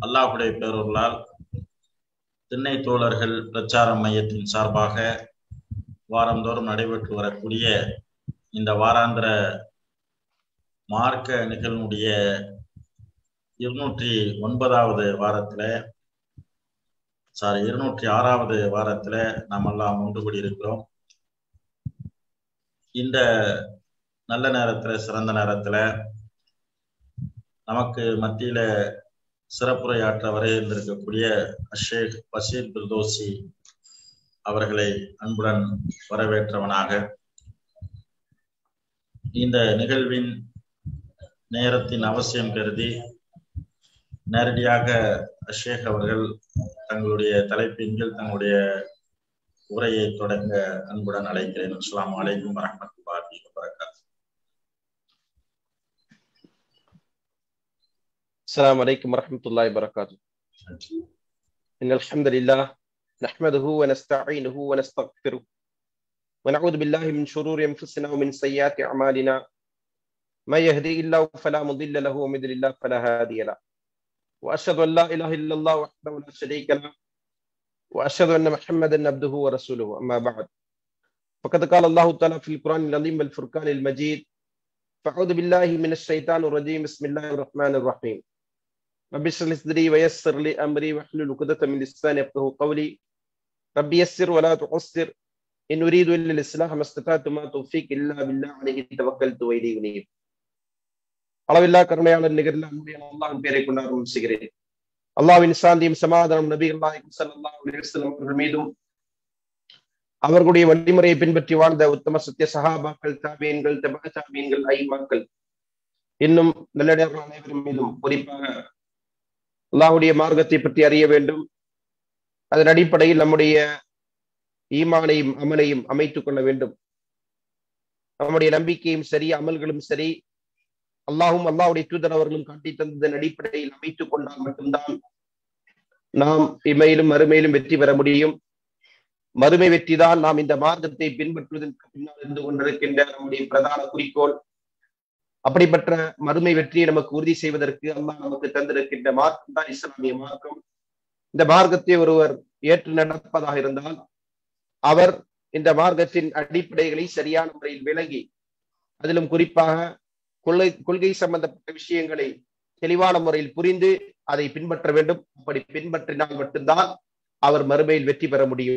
அல்லாஹுடைய பேரொருளால் திண்ணை தோழர்கள் பிரச்சார மையத்தின் சார்பாக வாரந்தோறும் நடைபெற்று வரக்கூடிய இந்த வாராந்திர மார்க்க நிகழ்வுடைய இருநூற்றி ஒன்பதாவது வாரத்துல சாரி இருநூற்றி ஆறாவது வாரத்துல நாம் எல்லாம் ஒன்று கூடியிருக்கிறோம் இந்த நல்ல நேரத்துல சிறந்த நேரத்துல நமக்கு மத்தியில சிறப்புரையாற்ற வரை இருந்திருக்கக்கூடிய அஷேக் பஷீர் பிர்தோசி அவர்களை அன்புடன் வரவேற்றவனாக இந்த நிகழ்வின் நேரத்தின் அவசியம் கருதி நேரடியாக அஷேக் அவர்கள் தங்களுடைய தலைப்பின் கீழ் தங்களுடைய உரையை தொடங்க அன்புடன் அழைக்கிறேன் அஸ்லாம் வலைக்கும் வரமத்துல்லாஹி வபரகாத் السلام عليكم ورحمة الله وبركاته إن الحمد لله نحمده ونستعينه ونستغفره ونعوذ بالله من شرور أنفسنا ومن سيئات أعمالنا ما يهدي الله فلا مضل له ومن يضلل الله فلا هادي له وأشهد أن لا إله إلا الله وحده لا شريك له وأشهد أن محمدا عبده ورسوله أما بعد فقد قال الله تعالى في القرآن العظيم والفرقان المجيد فأعوذ بالله من الشيطان الرجيم بسم الله الرحمن الرحيم رب اشرح لي صدري ويسر لي امري واحلل عقدة من لساني يفقهوا قولي رب يسر ولا تعسر ان اريد الا الاصلاح ما استطعت ما توفيق الا بالله عليه توكلت واليه انيب அளவில்லா கருணையாளர் நிகரில் அன்புடைய அல்லாஹின் பேரை கொண்டு ஆரம்பம் செய்கிறேன் அல்லாவின் சாந்தியும் சமாதானம் நபி அல்லாஹிம் சல்லாஹ் அவர்கள் மீதும் அவர்களுடைய வழிமுறையை பின்பற்றி வாழ்ந்த உத்தம சத்திய சகாபாக்கள் தாபியன்கள் தபா தாபியன்கள் ஐமாக்கள் இன்னும் நல்லடியார்கள் அனைவரும் மீதும் குறிப்பாக அல்லாஹுடைய மார்க்கத்தை பற்றி அறிய வேண்டும் அதன் அடிப்படையில் நம்முடைய ஈமானையும் அமலையும் அமைத்துக் கொள்ள வேண்டும் நம்முடைய நம்பிக்கையும் சரி அமல்களும் சரி அல்லாஹும் அல்லாஹுடைய தூதர் அவர்களும் காட்டி தந்ததன் அடிப்படையில் அமைத்துக் கொண்டால் மட்டும்தான் நாம் இமையிலும் மறுமையிலும் வெற்றி பெற முடியும் மறுமை வெற்றி தான் நாம் இந்த மார்க்கத்தை பின்பற்றுவதற்கு பின்னால் இருந்து கொண்டிருக்கின்ற நம்முடைய பிரதான குறிக்கோள் அப்படிப்பட்ட மறுமை வெற்றியை நமக்கு உறுதி செய்வதற்கு அல்லாஹ் நமக்கு தந்திருக்கின்ற மார்க்கம் தான் இஸ்லாமிய மார்க்கம் இந்த மார்க்கத்தை ஒருவர் ஏற்று நடப்பதாக இருந்தால் அவர் இந்த மார்க்கத்தின் அடிப்படைகளை சரியான முறையில் விளங்கி அதிலும் குறிப்பாக கொள்கை கொள்கை சம்பந்தப்பட்ட விஷயங்களை தெளிவான முறையில் புரிந்து அதை பின்பற்ற வேண்டும் அப்படி பின்பற்றினால் மட்டும்தான் அவர் மறுமையில் வெற்றி பெற முடியும்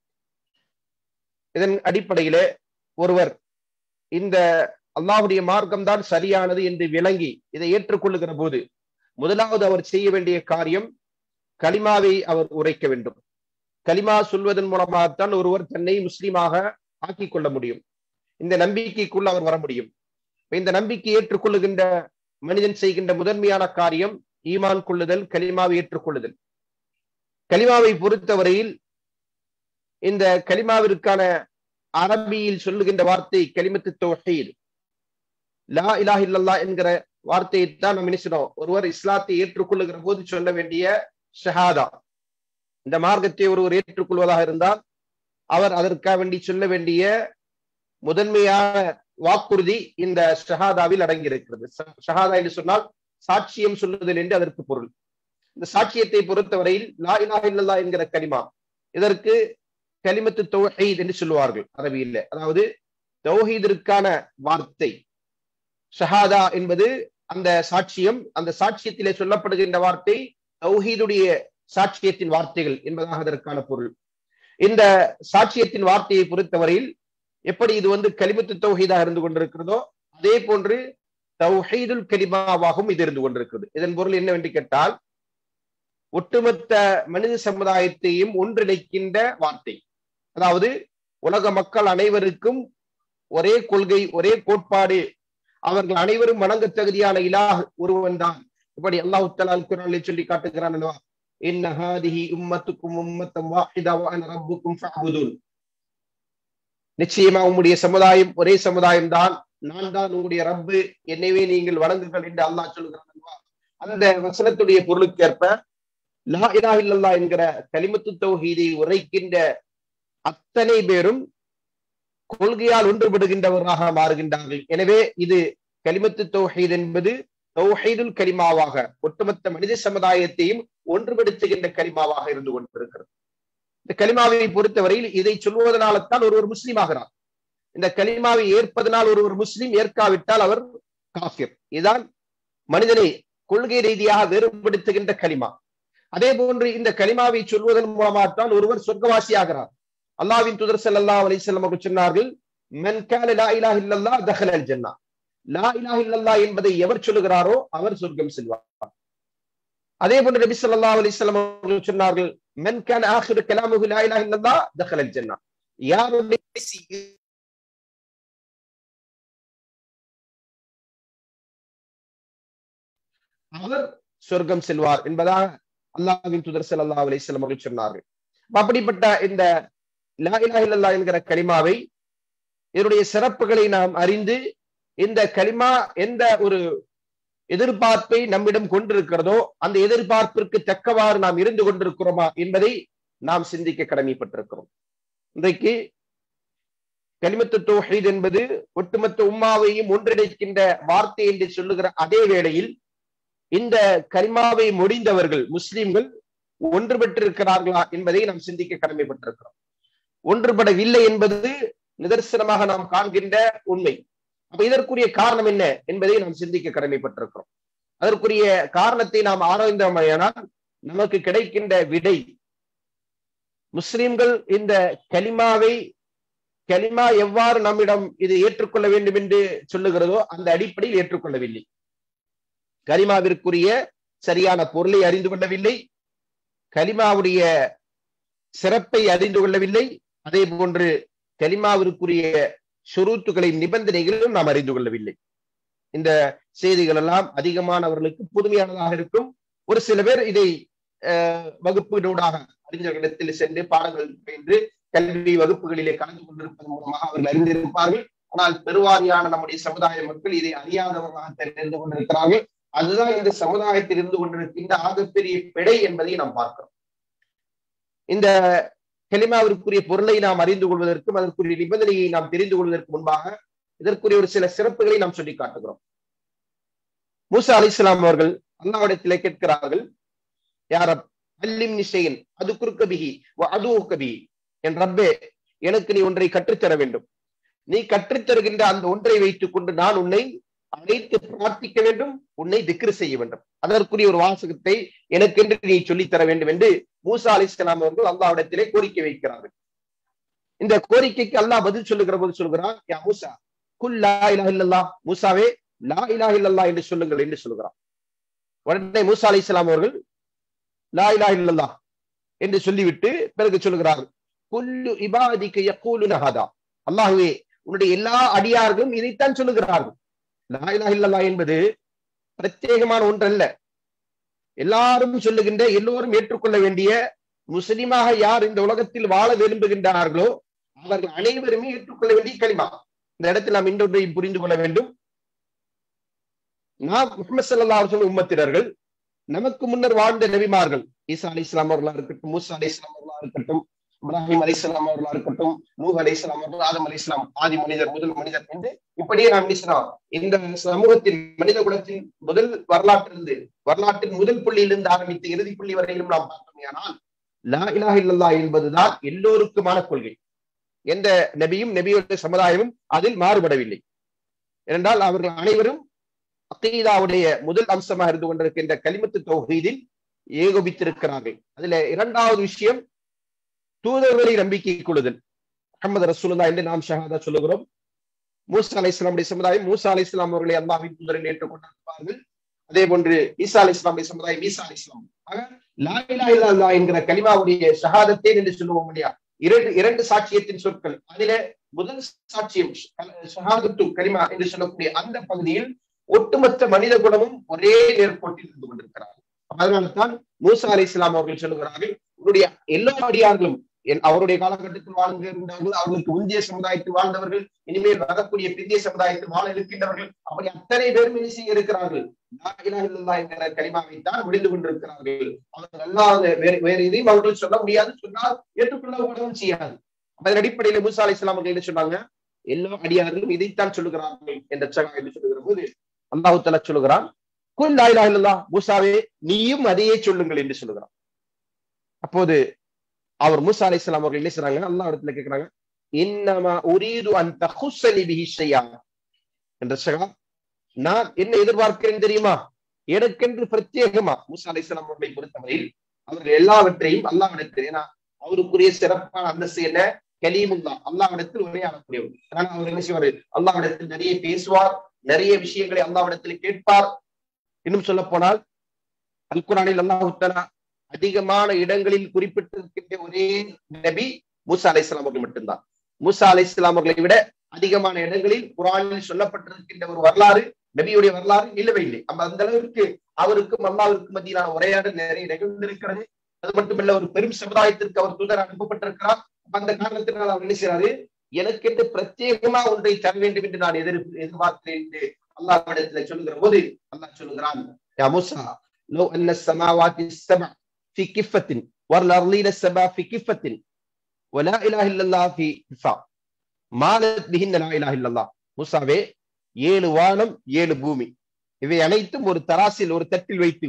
இதன் அடிப்படையிலே ஒருவர் இந்த அல்லாஹுடைய மார்க்கம் தான் சரியானது என்று விளங்கி இதை ஏற்றுக்கொள்ளுகிற போது முதலாவது அவர் செய்ய வேண்டிய காரியம் கலிமாவை அவர் உரைக்க வேண்டும் கலிமா சொல்வதன் மூலமாகத்தான் ஒருவர் தன்னை முஸ்லீமாக ஆக்கிக் கொள்ள முடியும் இந்த நம்பிக்கைக்குள் அவர் வர முடியும் இந்த நம்பிக்கை ஏற்றுக்கொள்ளுகின்ற மனிதன் செய்கின்ற முதன்மையான காரியம் ஈமான் கொள்ளுதல் கலிமாவை ஏற்றுக்கொள்ளுதல் கலிமாவை பொறுத்தவரையில் இந்த கலிமாவிற்கான அரபியில் சொல்லுகின்ற வார்த்தை கலிமத்து தொகையில் லா இலாஹ் இல்லல்லா என்கிற வார்த்தையை தான் நம்ம நினைச்சிடும் ஒருவர் இஸ்லாத்தை ஏற்றுக்கொள்ளுகிற போது சொல்ல வேண்டிய ஷஹாதா இந்த மார்க்கத்தை ஒருவர் ஏற்றுக்கொள்வதாக இருந்தால் அவர் அதற்காக வேண்டி சொல்ல வேண்டிய முதன்மையான வாக்குறுதி இந்த ஷஹாதாவில் அடங்கி இருக்கிறது ஷஹாதா என்று சொன்னால் சாட்சியம் சொல்லுதல் என்று அதற்கு பொருள் இந்த சாட்சியத்தை பொறுத்தவரையில் லா இலாஹ இல்லல்லா என்கிற கலிமா இதற்கு கலிமத்து தௌஹீத் என்று சொல்லுவார்கள் அரபியில் அதாவது தௌஹீதிற்கான வார்த்தை ஷஹாதா என்பது அந்த சாட்சியம் அந்த சாட்சியத்திலே சொல்லப்படுகின்ற வார்த்தை தௌஹீதுடைய சாட்சியத்தின் வார்த்தைகள் என்பதாக அதற்கான பொருள் இந்த சாட்சியத்தின் வார்த்தையை பொறுத்தவரையில் எப்படி இது வந்து கலிமத்து தௌஹீதாக இருந்து கொண்டிருக்கிறதோ அதே போன்று தௌஹீதுல் கலிமாவாகவும் இது இருந்து கொண்டிருக்கிறது இதன் பொருள் என்னவென்று கேட்டால் ஒட்டுமொத்த மனித சமுதாயத்தையும் ஒன்றிணைக்கின்ற வார்த்தை அதாவது உலக மக்கள் அனைவருக்கும் ஒரே கொள்கை ஒரே கோட்பாடு அவர்கள் அனைவரும் வணங்க தகுதியான இலாஹ் ஒருவன் தான் இப்படி அல்லாஹு தலால் குரானிலே சொல்லி காட்டுகிறான் அல்லவா இன்ன ஹாதிஹி உம்மத்துக்கும் உம்மத்தம் வாஹிதா வ அன ரப்புக்கும் ஃபஅபுதுன் நிச்சயமா உங்களுடைய சமுதாயம் ஒரே சமுதாயம் தான் நான் தான் உங்களுடைய ரப்பு என்னைவே நீங்கள் வணங்குங்கள் என்று அல்லாஹ் சொல்கிறான் அல்லவா அந்த வசனத்துடைய பொருளுக்கேற்ப லா இலாஹ இல்லல்லா என்கிற கலிமத்து தௌஹீதை உரைக்கின்ற அத்தனை பேரும் கொள்கையால் ஒன்றுபடுகின்றவராக மாறுகின்றார்கள் எனவே இது கலிமத்து தௌஹீத் என்பது தௌஹீதுல் கலிமாவாக ஒட்டுமொத்த மனித சமுதாயத்தையும் ஒன்றுபடுத்துகின்ற கலிமாவாக இருந்து கொண்டிருக்கிறது இந்த கலிமாவை பொறுத்தவரையில் இதை சொல்வதனால்தான் ஒருவர் முஸ்லீம் ஆகிறார் இந்த கலிமாவை ஏற்பதனால் ஒருவர் முஸ்லீம் ஏற்காவிட்டால் அவர் காஃபிர் இதுதான் மனிதனை கொள்கை ரீதியாக வேறுபடுத்துகின்ற கலிமா அதே போன்று இந்த கலிமாவை சொல்வதன் மூலமாகத்தான் ஒருவர் சொர்க்கவாசி ஆகிறார் அல்லாவின் துதர் சல்லா அலிசல்லம் அவர்கள் சொன்னார்கள் மென் கால லா இலாஹ இல்லல்லா தஹல அல் ஜன்னா லா இலாஹ இல்லல்லா என்பதை எவர் சொல்லுகிறாரோ அவர் சொர்க்கம் செல்வார் அதே போன்று நபி ஸல்லல்லாஹு அலைஹி வஸல்லம் அவர்கள் சொன்னார்கள் மென் கான ஆখির கலாமுஹு லா இலாஹ இல்லல்லா தஹல அல் ஜன்னா யாருடைய கடைசி அவர் சொர்க்கம் செல்வார் என்பதாக அல்லாஹ்வின் தூதர் ஸல்லல்லாஹு அலைஹி வஸல்லம் அவர்கள் சொன்னார்கள் அப்படிப்பட்ட இந்த லா இலாஹ இல்லல்லா என்கிற கலிமாவை இதனுடைய சிறப்புகளை நாம் அறிந்து இந்த கலிமா எந்த ஒரு எதிர்பார்ப்பை நம்மிடம் கொண்டிருக்கிறதோ அந்த எதிர்பார்ப்பிற்கு தக்கவாறு நாம் இருந்து கொண்டிருக்கிறோமா என்பதை நாம் சிந்திக்க கடமைப்பட்டிருக்கிறோம் இன்றைக்கு கலிமத்து தௌஹீத் என்பது ஒட்டுமொத்த உம்மாவையும் ஒன்றிணைக்கின்ற வார்த்தை என்று சொல்லுகிற அதே வேளையில் இந்த கலிமாவை முடிந்தவர்கள் முஸ்லிம்கள் ஒன்றுபட்டிருக்கிறார்களா என்பதை நாம் சிந்திக்க கடமைப்பட்டிருக்கிறோம் ஒன்றுபடவில்லை என்பது நிதர்சனமாக நாம் காண்கின்ற உண்மை அப்ப இதற்குரிய காரணம் என்ன என்பதை நாம் சிந்திக்க கடமைப்பட்டிருக்கிறோம் அதற்குரிய காரணத்தை நாம் ஆராய்ந்தோமையானால் நமக்கு கிடைக்கின்ற விடை முஸ்லிம்கள் இந்த கலிமாவை கலிமா எவ்வாறு நம்மிடம் இது ஏற்றுக்கொள்ள வேண்டும் என்று சொல்லுகிறதோ அந்த அடிப்படையில் ஏற்றுக்கொள்ளவில்லை கலிமாவிற்குரிய சரியான பொருளை அறிந்து கொள்ளவில்லை கலிமாவுடைய சிறப்பை அறிந்து கொள்ளவில்லை அதே போன்று கலிமாவிற்குரிய சுருத்துக்களை நிபந்தனைகளும் நாம் அறிந்து கொள்ளவில்லை இந்த செய்திகள் எல்லாம் அதிகமானவர்களுக்கு புதுமையானதாக இருக்கும் ஒரு சில பேர் இதை வகுப்பினூடாக அறிஞர்களிடத்தில் சென்று பாடங்கள் பயின்று கல்வி வகுப்புகளிலே கலந்து கொண்டிருப்பதன் மூலமாக அவர்கள் அறிந்திருப்பார்கள் ஆனால் பெருவாரியான நம்முடைய சமுதாய மக்கள் இதை அறியாதவர்களாக தெரிந்து கொண்டிருக்கிறார்கள் அதுதான் இந்த சமுதாயத்தில் இருந்து கொண்டிருக்கின்ற ஆகப்பெரிய பிழை என்பதை நாம் பார்க்கிறோம் இந்த கலிமாவிற்குரிய பொருளை நாம் அறிந்து கொள்வதற்கும் அதற்குரிய நிபந்தனையை நாம் தெரிந்து கொள்வதற்கு முன்பாக இதற்குரிய ஒரு சில சிறப்புகளை நாம் சொல்லி காட்டுகிறோம் மூசா அலி இஸ்லாம் அவர்கள் அல்லாவிடத்திலே கேட்கிறார்கள் யார அல்லிம் நிஷையின் அது குறுக்கபிகி அது கபிகி என் ரப்பே எனக்கு நீ ஒன்றை கற்றுத்தர வேண்டும் நீ கற்றுத்தருகின்ற அந்த ஒன்றை வைத்துக் கொண்டு நான் உன்னை அழைத்து பிரார்த்திக்க வேண்டும் உன்னை திக்ரு செய்ய வேண்டும் அதற்குரிய ஒரு வாசகத்தை எனக்கென்று நீ சொல்லித்தர வேண்டும் என்று மூசா அலி இஸ்லாம் அவர்கள் அல்லாவிடத்திலே கோரிக்கை வைக்கிறார்கள் இந்த கோரிக்கைக்கு அல்லாஹ் பதில் சொல்லுகிற போது சொல்கிறான் யா மூசா குல் லா இலாஹ இல்லல்லா மூசாவே லா இலாஹ இல்லல்லா என்று சொல்லுங்கள் என்று சொல்கிறான் உடனே மூசா அலி இஸ்லாம் அவர்கள் லா இலாஹ இல்லல்லா என்று சொல்லிவிட்டு பிறகு சொல்லுகிறார்கள் குல்லு இபாதிக்கு யக்கூலு நஹதா அல்லாஹுவே உன்னுடைய எல்லா அடியார்களும் இதைத்தான் சொல்லுகிறார்கள் லா இலாஹ இல்லல்லா என்பது பிரத்யேகமான ஒன்றல்ல எல்லாரும் சொல்லுகின்ற எல்லோரும் ஏற்றுக்கொள்ள வேண்டிய முஸ்லிமாக யார் இந்த உலகத்தில் வாழ விரும்புகின்றார்களோ அவர்கள் அனைவருமே ஏற்றுக்கொள்ள வேண்டிய களிமா இந்த இடத்தில் நாம் இன்னொன்றையும் புரிந்து கொள்ள வேண்டும் நாம் முகமது சல்லா அவர்கள் உம்மத்தினர்கள் நமக்கு முன்னர் வாழ்ந்த நபிமார்கள் ஈசா அலி இஸ்லாம் அவர்களா இருக்கட்டும் மூசா அலி இஸ்லாம் அவர்களா இருக்கட்டும் இப்ராஹிம் அலி இஸ்லாம் அவர்களா இருக்கட்டும் நூஹ் அலி இஸ்லாம் அவர்கள் ஆதம் அலி இஸ்லாம் ஆதி மனிதர் முதல் மனிதர் என்று இப்படியே நாம் நினைச்சலாம் இந்த சமூகத்தின் மனித குலத்தின் முதல் வரலாற்றிலிருந்து வரலாற்றின் முதல் புள்ளியிலிருந்து ஆரம்பித்து இறுதி புள்ளி வரையிலும் நாம் பார்த்தோம் ஆனால் லா இலாஹ இல்லல்லா என்பதுதான் எல்லோருக்குமான கொள்கை எந்த நபியும் நபியுடைய சமுதாயமும் அதில் மாறுபடவில்லை ஏனென்றால் அவர்கள் அனைவரும் அக்கீதாவுடைய முதல் அம்சமாக இருந்து கொண்டிருக்கின்ற கலிமத்து தொகுதியில் ஏகோபித்திருக்கிறார்கள் அதுல இரண்டாவது விஷயம் தூதர்களை நம்பிக்கை கொள்ளுதல் அகமது ரசூலுல்லா என்று நாம் ஷஹாதா சொல்லுகிறோம் மூசா அலி இஸ்லாமுடைய சமுதாயம் மூசா அலி இஸ்லாம் அவர்களை அல்லாவின் தூதரில் ஏற்றுக்கொண்டிருப்பார்கள் அதே போன்று ஈசா அலி இஸ்லாமுடைய சமுதாயம் ஈசா அலி இஸ்லாம் ஆக லா இலா இல்லா என்கிற கலிமாவுடைய ஷஹாதத்தே என்று சொல்லுவோம் இல்லையா இரண்டு இரண்டு சாட்சியத்தின் சொற்கள் அதில முதல் சாட்சியம் ஷஹாதத்து கலிமா என்று சொல்லக்கூடிய அந்த பகுதியில் ஒட்டுமொத்த மனித குணமும் ஒரே நேர்கோட்டில் இருந்து கொண்டிருக்கிறார்கள் அதனால்தான் மூசா அலி இஸ்லாம் அவர்கள் சொல்லுகிறார்கள் உன்னுடைய எல்லா அடியார்களும் அவருடைய காலகட்டத்தில் வாழ்ந்திருந்தவர்கள் அவர்களுக்கு முந்தைய சமுதாயத்தில் வாழ்ந்தவர்கள் இனிமேல் வரக்கூடிய பிந்திய சமுதாயத்தில் வாழ இருக்கின்றவர்கள் அப்படி அத்தனை பேரும் என்ன செய்ய இருக்கிறார்கள் என்கிற கலிமாவை தான் முடிந்து கொண்டிருக்கிறார்கள் அவர்கள் அல்லாத வேறு வேறு எதையும் அவர்கள் சொல்ல முடியாது சொன்னால் ஏற்றுக்கொள்ளப்படவும் செய்யாது அதன் அடிப்படையில மூசா அலி இஸ்லாம் அவர்கள் என்ன சொன்னாங்க எல்லா அடியார்களும் இதைத்தான் சொல்லுகிறார்கள் என்ற சகா என்று சொல்லுகிற போது அல்லாஹு தலா சொல்லுகிறான் குல் லா இலாஹ இல்லல்லாஹ் மூசாவே நீயும் அதையே சொல்லுங்கள் என்று சொல்லுகிறான் அப்போது அவர் மூசா அலைஹிஸ்ஸலாம் அவர்கள் என்ன செய்றாங்க அல்லாஹ் இடத்துல கேட்கிறாங்க இன்னமா உரீது அன் தஹுஸ்ஸனி பிஹி ஷையா என்ற சகா நான் என்ன எதிர்பார்க்கிறேன் தெரியுமா எனக்கென்று பிரத்யேகமா மூசா அலைஹிஸ்ஸலாம் அவர்களை பொறுத்தவரையில் அவர்கள் எல்லாவற்றையும் அல்லாஹ்விடத்தில் ஏன்னா அவருக்குரிய சிறப்பான அந்தஸ்து என்ன கலீமுல்லா அல்லாஹ்விடத்தில் உரையாடக்கூடியவர் அதனால அவர் என்ன செய்வாரு அல்லாஹ்விடத்தில் நிறைய பேசுவார் நிறைய விஷயங்களை அல்லாஹ்விடத்தில் கேட்பார் இன்னும் சொல்ல போனால் அல் குரானில் அல்லாஹு தஆலா அதிகமான இடங்களில் குறிப்பிட்டிருக்கின்ற ஒரே நபி மூசா அலைஹிஸ்ஸலாம் அவர்கள் மட்டும்தான் மூசா அலைஹிஸ்ஸலாம் அவர்களை விட அதிகமான இடங்களில் குரானில் சொல்லப்பட்டிருக்கின்ற ஒரு வரலாறு நபியுடைய வரலாறு இல்லவே இல்லை நம்ம அந்த அளவிற்கு அவருக்கும் அல்லாவிற்கும் மத்தியிலான உரையாடல் நிறைய நிகழ்ந்திருக்கிறது அது மட்டுமல்ல ஒரு பெரும் சமுதாயத்திற்கு அவர் தூதர் அனுப்பப்பட்டிருக்கிறார் அப்ப அந்த காரணத்தினால் அவர் என்ன செய்யறாரு எனக்கென்று பிரத்யேகமா ஒன்றை தர வேண்டும் என்று நான் எதிர் எதிர்பார்க்கிறேன் என்று அல்லாஹ்விடத்துல சொல்லுகிற போது அல்லாஹ் சொல்லுகிறான் யா மூசா லோ அன்ன السماوات السبع في كفة والأرضين السبع في كفة ولا إله إلا الله في كفة மாலத் பிஹின் லா இலாஹ இல்லல்லாஹ் மூசாவே ஏழு வானம் ஏழு பூமி இவை அனைத்தும் ஒரு தராசில் ஒரு தட்டில் வைத்து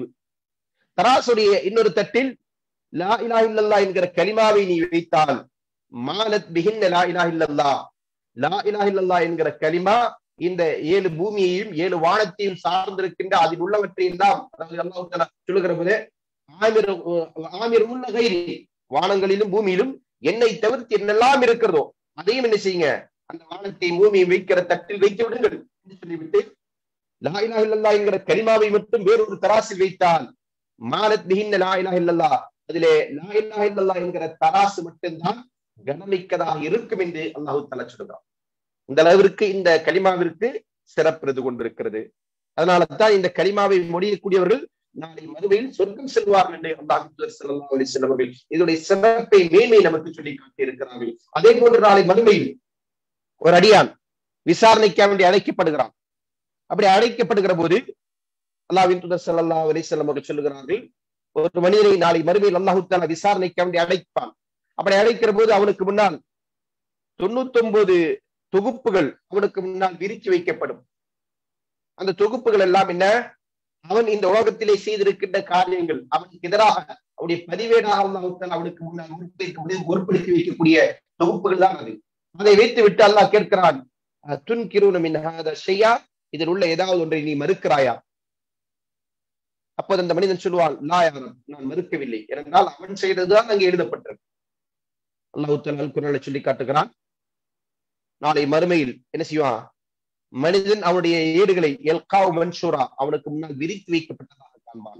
தராசுடைய இன்னொரு தட்டில் லா இலாஹ இல்லல்லாஹ் என்கிற கலிமாவை நீ வைத்தால் மாலத் பிஹின் லா இலாஹ இல்லல்லாஹ் லா இலாஹ இல்லல்லாஹ் என்கிற கலிமா இந்த ஏழு பூமியையும் ஏழு வானத்தையும் சார்ந்திருக்கின்ற அதில் உள்ளவற்றையும் தான் அதாவது அல்லாஹ் தஆலா சொல்லுகிற போது ஆமிர் ஆமிர் உள்ள கைரி வானங்களிலும் பூமியிலும் என்னை தவிர்த்து என்னெல்லாம் இருக்கிறதோ அதையும் என்ன செய்யுங்க அந்த வானத்தை பூமியை வைக்கிற தட்டில் வைத்து விடுங்கள் என்று சொல்லிவிட்டு லா இலாஹ இல்லல்லாஹ் என்கிற கலிமாவை மட்டும் வேறொரு தராசில் வைத்தால் மாலத் பிஹின்ன லா இலாஹ இல்லல்லாஹ் அதிலே லா இலாஹ இல்லல்லாஹ் என்கிற தராசு மட்டும்தான் கனமிக்கதாக இருக்கும் என்று அல்லாஹு தஆலா சொல்கிறான் இந்த அளவிற்கு இந்த கலிமாவிற்கு சிறப்பு இருந்து கொண்டிருக்கிறது அதனால தான் இந்த கலிமாவை முடியக்கூடியவர்கள் நாளை மறுமையில் சொர்க்கம் செல்வார்கள் என்று அல்லாஹ் ஸல்லல்லாஹு அலைஹி வஸல்லம் அவர்கள் இதனுடைய சிறப்பை மேன்மை நமக்கு சொல்லி காட்டி இருக்கிறார்கள் அதே போன்று நாளை மறுமையில் ஒரு அடியான் விசாரணைக்காக வேண்டி அழைக்கப்படுகிறான் அப்படி அழைக்கப்படுகிற போது அல்லாஹ்வின் தூதர் ஸல்லல்லாஹு அலைஹி வஸல்லம் அவர்கள் சொல்லுகிறார்கள் ஒரு மனிதனை நாளை மறுமையில் அல்லாஹு தஆலா விசாரணைக்காக வேண்டி அழைப்பான் அப்படி அழைக்கிற போது அவனுக்கு முன்னால் தொண்ணூத்தி ஒன்பது தொகுப்புகள் அவனுக்கு முன்னால் விரிச்சு வைக்கப்படும் அந்த தொகுப்புகள் எல்லாம் என்ன அவன் இந்த உலகத்திலே செய்திருக்கின்ற காரியங்கள் அவனுக்கு எதிராக அவனுடைய பதிவேடாக அல்லாஹ் அவனுக்கு முன்னால் உறுப்பிக்க உறுப்படுத்தி வைக்கக்கூடிய தொகுப்புகள் தான் அது அதை வைத்து விட்டு அல்லாஹ் கேட்கிறான் துன் கிருணமின் ஷையா இதில் உள்ள ஏதாவது ஒன்றை நீ மறுக்கிறாயா அப்போது அந்த மனிதன் சொல்லுவான் லா யாரும் நான் மறுக்கவில்லை ஏனென்றால் அவன் செய்ததுதான் அங்கே எழுதப்பட்டிருக்கு அல்லாஹு தலால் குரலை சொல்லி காட்டுகிறான் நாளை மறுமையில் என்ன செய்வான் மனிதன் அவனுடைய ஏடுகளை எல்காவ் மன்சூரா அவனுக்கு முன்னால் விரித்து வைக்கப்பட்டதாக காண்பான்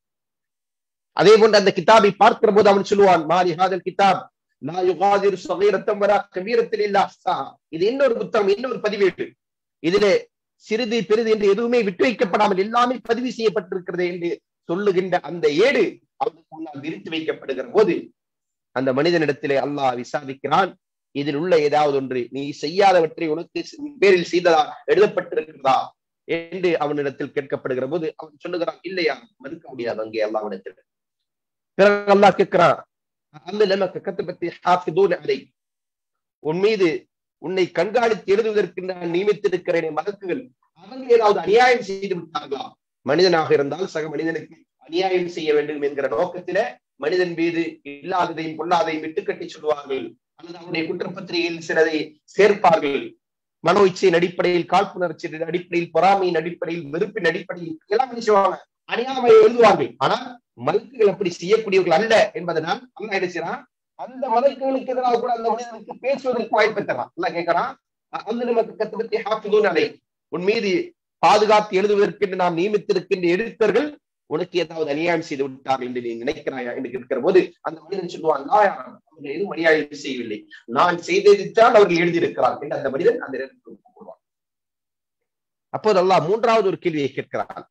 அதே போன்று அந்த கிதாபை பார்க்கிற போது அவன் சொல்லுவான் மாலி ஹாதல் கிதாப் லா யுகாதிரு சகீரத்தம் வரா கபீரத்தில் இல்ல இது இன்னொரு புத்தகம் இன்னொரு பதிவேடு இதிலே சிறிது பெரிது என்று எதுவுமே விட்டு வைக்கப்படாமல் எல்லாமே பதிவு செய்யப்பட்டிருக்கிறது என்று சொல்லுகின்ற அந்த ஏடு அவனுக்கு முன்னால் விரித்து வைக்கப்படுகிற போது அந்த மனிதனிடத்திலே அல்லாஹ் விசாரிக்கிறான் இதில் உள்ள ஏதாவது ஒன்று நீ செய்யாதவற்றை உனக்கு பேரில் செய்ததா எழுதப்பட்டிருக்கிறதா என்று அவனிடத்தில் கேட்கப்படுகிற போது அவன் சொல்லுகிறான் இல்லையா மறுக்க முடியாது அங்கே அல்லாவிடத்தில் பிறகு அல்லாஹ் கேட்கிறான் அல்ல நமக்கு கத்துப்பத்தி ஹாஃபிதூன் அலை உன் மீது உன்னை கண்காணித்து எழுதுவதற்கு நான் நியமித்திருக்கிறேன் மலக்குகள் அவங்க ஏதாவது அநியாயம் செய்து விட்டார்களா மனிதனாக இருந்தால் சக மனிதனுக்கு அநியாயம் செய்ய வேண்டும் என்கிற நோக்கத்தில மனிதன் மீது இல்லாததையும் பொல்லாதையும் விட்டுக்கட்டி சொல்வார்கள் அல்லது அவருடைய குற்றப்பத்திரிகையில் சிலதை சேர்ப்பார்கள் மனோ இச்சையின் அடிப்படையில் காழ்ப்புணர்ச்சியின் அடிப்படையில் பொறாமையின் அடிப்படையில் வெறுப்பின் அடிப்படையில் எல்லாம் என்ன செய்வாங்க அநியாயமை எழுதுவார்கள் ஆனால் மலக்குகள் அப்படி செய்யக்கூடியவர்கள் அல்ல என்பதனால் அல்ல என்ன செய்யறான் அந்த மலக்குகளுக்கு எதிராக கூட அந்த மனிதனுக்கு பேசுவதற்கு வாய்ப்பு தரான் அல்ல கேட்கறான் அந்த நமக்கு கத்துப்பத்தி ஹாஃபிதூன் அலை உன் மீது பாதுகாத்து எழுதுவதற்கு நாம் நியமித்திருக்கின்ற எழுத்தர்கள் உனக்கு ஏதாவது அநியாயம் செய்து விட்டார்கள் என்று நீ நினைக்கிறாயா என்று கேட்கிற போது அந்த மனிதன் சொல்லுவான் அவர்கள் எதுவும் அநியாயம் செய்யவில்லை நான் செய்ததைத்தான் அவர்கள் எழுதியிருக்கிறார் என்று அந்த மனிதன் அந்த இடத்துக்கு கூடுவான் அப்போது அல்லாஹ் மூன்றாவது ஒரு கேள்வியை கேட்கிறான்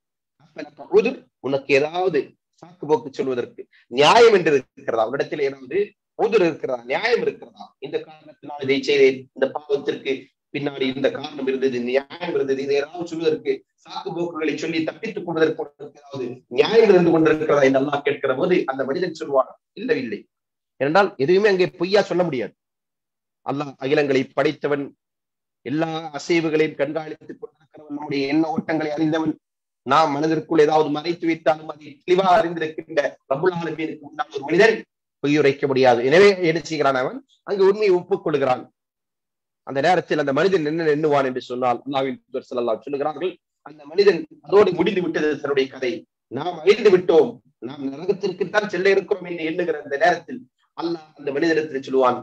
உனக்கு ஏதாவது சாக்கு போக்கு சொல்வதற்கு நியாயம் என்று இருக்கிறதா உன்னிடத்தில் ஏதாவது உதிர் இருக்கிறதா நியாயம் இருக்கிறதா இந்த காரணத்தினால் இதை செய்தேன் இந்த பாவத்திற்கு பின்னாடி இந்த காரணம் இருந்தது நியாயம் இருந்தது இதை ஏதாவது சொல்வதற்கு சாக்கு போக்குகளை சொல்லி தப்பித்துக் கொள்வதற்கு ஏதாவது நியாயம் இருந்து கொண்டிருக்கிறதா என்று எல்லாம் கேட்கிற போது அந்த மனிதன் சொல்வான் இல்லை இல்லை ஏனென்றால் எதுவுமே அங்கே பொய்யா சொல்ல முடியாது அல்லாஹ் அகிலங்களை படைத்தவன் எல்லா அசைவுகளையும் கண்காணித்துக் கொண்டிருக்கிறவன் நம்முடைய எண்ண ஓட்டங்களை அறிந்தவன் நாம் மனதிற்குள் ஏதாவது மறைத்து வைத்தாலும் அதை தெளிவாக அறிந்திருக்கின்ற ரபுல் ஆலமீனுக்கு முன்னால் ஒரு மனிதன் பொய்யுரைக்க முடியாது எனவே என்ன செய்கிறான் அவன் அங்கு உண்மையை ஒப்புக்கொள்கிறான் அந்த நேரத்தில் அந்த மனிதன் என்ன எண்ணுவான் என்று சொன்னால் அல்லாவின் சொல்லலாம் சொல்லுகிறார்கள் அந்த மனிதன் அதோடு முடிந்து விட்டது தன்னுடைய கதை நாம் அழிந்து விட்டோம் நாம் நரகத்திற்குத்தான் செல்ல இருக்கிறோம் என்று எண்ணுகிற அந்த நேரத்தில் அல்லாஹ் அந்த மனிதனிடத்தில் சொல்லுவான்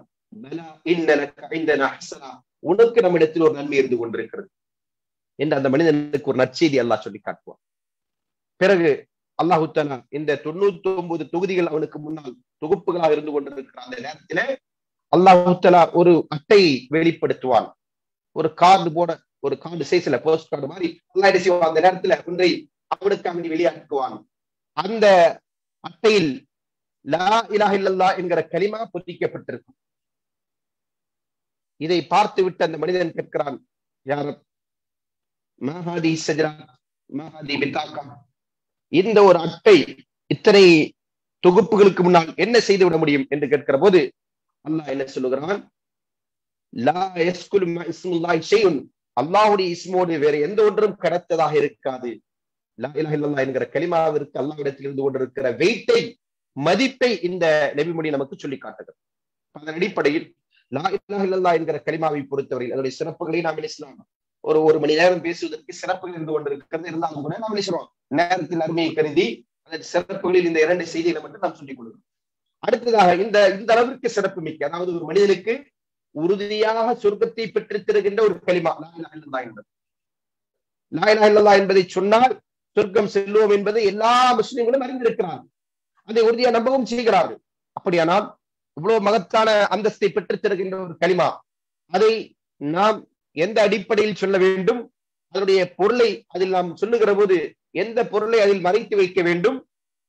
உனக்கு நம்மிடத்தில் ஒரு நன்மை இருந்து கொண்டிருக்கிறது என்று அந்த மனிதனுக்கு ஒரு நற்செய்தி அல்லாஹ் சொல்லி காட்டுவான் பிறகு அல்லாஹு தாலா இந்த தொண்ணூத்தி ஒன்பது தொகுதிகள் அவனுக்கு முன்னால் தொகுப்புகளாக இருந்து கொண்டிருக்கிற அந்த நேரத்துல அல்லாஹு தாலா ஒரு அட்டையை வெளிப்படுத்துவான் ஒரு கார்டு போட ஒரு கார்டு சைஸ்ல போஸ்ட் கார்டு மாதிரி அல்லா என்ன செய்வான் அந்த நேரத்துல ஒன்றை அவனுக்கு அவனை வெளியாக்குவான் அந்த அட்டையில் லா இலாஹ இல்லல்லா என்கிற களிமா பொதிக்கப்பட்டிருக்கும் இதை பார்த்து விட்டு அந்த மனிதன் கேட்கிறான் யார் மஹாதி சஜரா மஹாதி பித்தாக்கா இந்த ஒரு அட்டை இத்தனை தொகுப்புகளுக்கு முன்னால் என்ன செய்து விட முடியும் என்று கேட்கிற போது அல்லாஹ் என்ன சொல்லுகிறான் லா யஸ்குல் இஸ்முல்லாஹி ஷைஉன் அல்லாஹ்வுடைய இஸ்மோடு வேற எந்த ஒன்றும் கடத்ததாக இருக்காது லா இலாஹ இல்லல்லாஹ் என்கிற கலிமாவிற்கு அல்லாஹ்விடத்தில் இருந்து கொண்டிருக்கிற வெயிட்டை மதிப்பை இந்த நபிமொழி நமக்கு சொல்லி காட்டுகிறது அதன் அடிப்படையில் லா இலாஹ இல்லல்லாஹ் என்கிற கலிமாவை பொறுத்தவரை அதனுடைய சிறப்புகளை நாம் இஸ்லாம் ஒரு ஒரு மணி நேரம் பேசுவதற்கு சிறப்புகள் இருந்து கொண்டிருக்கிறது இருந்தாலும் கூட நாம் நினைச்சிரோம் நேரத்தின் அருமையை கருதி அதன் சிறப்புகளில் இந்த இரண்டு செய்திகளை மட்டும் நாம் சொல்லிக் கொள்கிறோம் அடுத்ததாக இந்த இந்த அளவிற்கு சிறப்பு மிக்க அதாவது ஒரு மனிதனுக்கு உறுதியாக சொர்க்கத்தை பெற்று தருகின்ற ஒரு களிமா லாயிலா இல்லல்லா என்பது லாயிலா இல்லல்லா என்பதை சொன்னால் சொர்க்கம் செல்வோம் என்பதை எல்லா முஸ்லிம்களும் அறிந்திருக்கிறார்கள் அதை உறுதியா நம்பவும் செய்கிறார்கள் அப்படியானால் இவ்வளவு மகத்தான அந்தஸ்தை பெற்றுத் தருகின்ற ஒரு களிமா அதை நாம் எந்த அடிப்படையில் சொல்ல வேண்டும் அதனுடைய பொருளை அதில் நாம் சொல்லுகிற போது எந்த பொருளை அதில் மறைத்து வைக்க வேண்டும்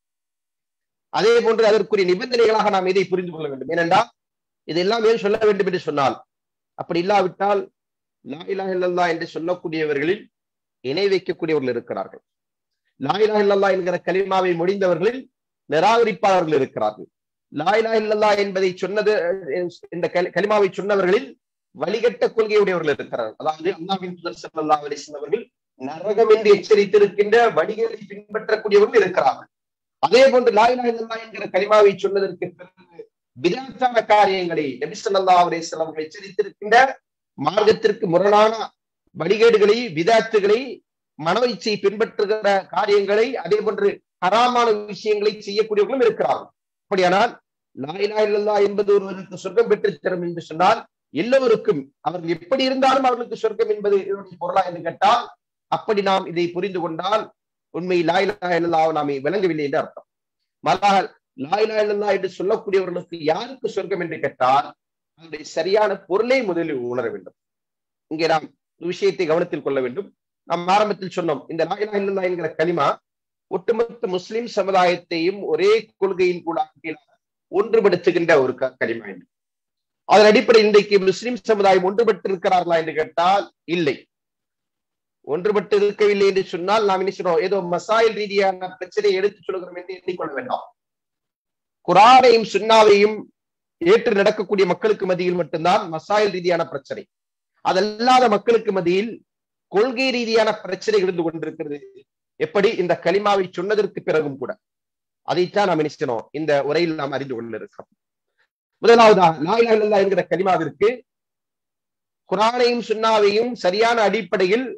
அதே போன்று அதற்குரிய நிபந்தனைகளாக நாம் இதை புரிந்து கொள்ள வேண்டும் ஏனென்றால் இதெல்லாம் ஏன் சொல்ல வேண்டும் என்று சொன்னால் அப்படி இல்லாவிட்டால் லாயிலா இல்லல்லா என்று சொல்லக்கூடியவர்களில் இணை வைக்கக்கூடியவர்கள் இருக்கிறார்கள் லாயிலா இல்லல்லா என்கிற கலிமாவை முடிந்தவர்களில் நிராகரிப்பாளர்கள் இருக்கிறார்கள் லாயிலா இல்லல்லா என்பதை சொன்னது இந்த கலிமாவை சொன்னவர்களில் வழிகட்ட கொள்கையுடையவர்கள் இருக்கிறார்கள் அதாவது அல்லாவின் புதர் சல்லா அலிஸ்லாம் அவர்கள் நரகம் என்று எச்சரித்திருக்கின்ற வடிகளை பின்பற்றக்கூடியவர்கள் இருக்கிறார்கள் அதே போன்று லாயிலா இல்லல்லா என்கிற கலிமாவை சொன்னதற்கு பிறகு விதாத்தான காரியங்களை நபி சொல்லா அலிஸ்லாம் அவர்கள் எச்சரித்திருக்கின்ற மார்க்கத்திற்கு முரணான வழிகேடுகளை விதாத்துகளை மனோ இச்சை பின்பற்றுகிற காரியங்களை அதே போன்று ஹராமான விஷயங்களை செய்யக்கூடியவர்களும் இருக்கிறார்கள் அப்படியானால் லாயிலா இல்லல்லா என்பது ஒருவருக்கு சொர்க்கம் பெற்று தரும் என்று சொன்னால் எல்லோருக்கும் அவர்கள் எப்படி இருந்தாலும் அவர்களுக்கு சொர்க்கம் என்பது இதனுடைய பொருளா என்று கேட்டால் அப்படி நாம் இதை புரிந்து கொண்டால் உண்மை லாயிலா இல்லல்லா நாமே விளங்கவில்லை என்று அர்த்தம் மாறாக லாயிலா இல்லல்லா என்று சொல்லக்கூடியவர்களுக்கு யாருக்கு சொர்க்கம் என்று கேட்டால் அதனுடைய சரியான பொருளை முதலில் உணர வேண்டும் இங்கே நாம் விஷயத்தை கவனத்தில் கொள்ள வேண்டும் நாம் ஆரம்பத்தில் சொன்னோம் இந்த லாயிலா இல்லல்லா என்கிற களிமா ஒட்டுமொத்த முஸ்லிம் சமுதாயத்தையும் ஒரே கொள்கையின் கூட ஒன்றுபடுத்துகின்ற ஒரு களிமா என்று அதன் அடிப்படையில் இன்றைக்கு முஸ்லிம் சமுதாயம் ஒன்றுபட்டு இருக்கிறார்களா என்று கேட்டால் இல்லை ஒன்றுபட்டு இருக்கவில்லை என்று சொன்னால் நாம் நினைக்கிறோம் ஏதோ மசாயில் ரீதியான பிரச்சனையை எடுத்துச் சொல்கிறோம் என்று எண்ணிக்கொள்ள வேண்டாம் குரானையும் சுண்ணாவையும் ஏற்று நடக்கக்கூடிய மக்களுக்கு மத்தியில் மட்டும்தான் மசாயில் ரீதியான பிரச்சனை அதல்லாத மக்களுக்கு மத்தியில் கொள்கை ரீதியான பிரச்சனை இருந்து கொண்டிருக்கிறது எப்படி இந்த களிமாவை சொன்னதற்கு பிறகும் கூட அதைத்தான் நாம் நினைச்சனோம் இந்த உரையில் நாம் அறிந்து கொண்டிருக்கிறோம் முதலாவதாக லாயிலா இல்லல்லா என்கிற கலிமாவிற்கு குரானையும் சுண்ணாவையும் சரியான அடிப்படையில்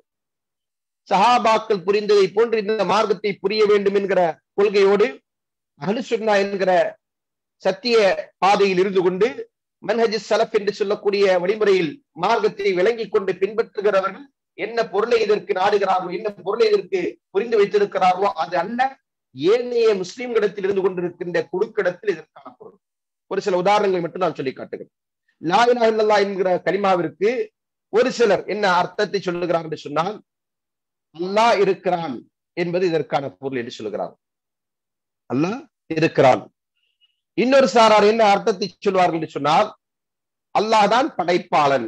சஹாபாக்கள் புரிந்ததை போன்று இந்த மார்க்கத்தை புரிய வேண்டும் என்கிற கொள்கையோடு அஹலு சுன்னா என்கிற சத்திய பாதையில் இருந்து கொண்டு மன்ஹஜ் சலப் என்று சொல்லக்கூடிய வழிமுறையில் மார்க்கத்தை விளங்கி கொண்டு பின்பற்றுகிறவர்கள் என்ன பொருளை இதற்கு நாடுகிறார்களோ என்ன பொருளை இதற்கு புரிந்து வைத்திருக்கிறார்களோ அது அல்ல ஏனைய முஸ்லிம்களிடத்தில் இருந்து கொண்டிருக்கின்ற குழுக்கிடத்தில் இதற்கான பொருள் ஒரு சில உதாரணங்களை மட்டும் நான் சொல்லி காட்டுகிறேன் லாயிலா இல்லல்லா என்கிற கலிமாவிற்கு ஒரு சிலர் என்ன அர்த்தத்தை சொல்லுகிறார் என்று சொன்னால் அல்லாஹ் இருக்கிறான் என்பது இதற்கான பொருள் என்று சொல்லுகிறார் அல்லாஹ் இருக்கிறான் இன்னொரு சாரார் என்ன அர்த்தத்தை சொல்வார்கள் என்று சொன்னால் அல்லாஹ் தான் படைப்பாளன்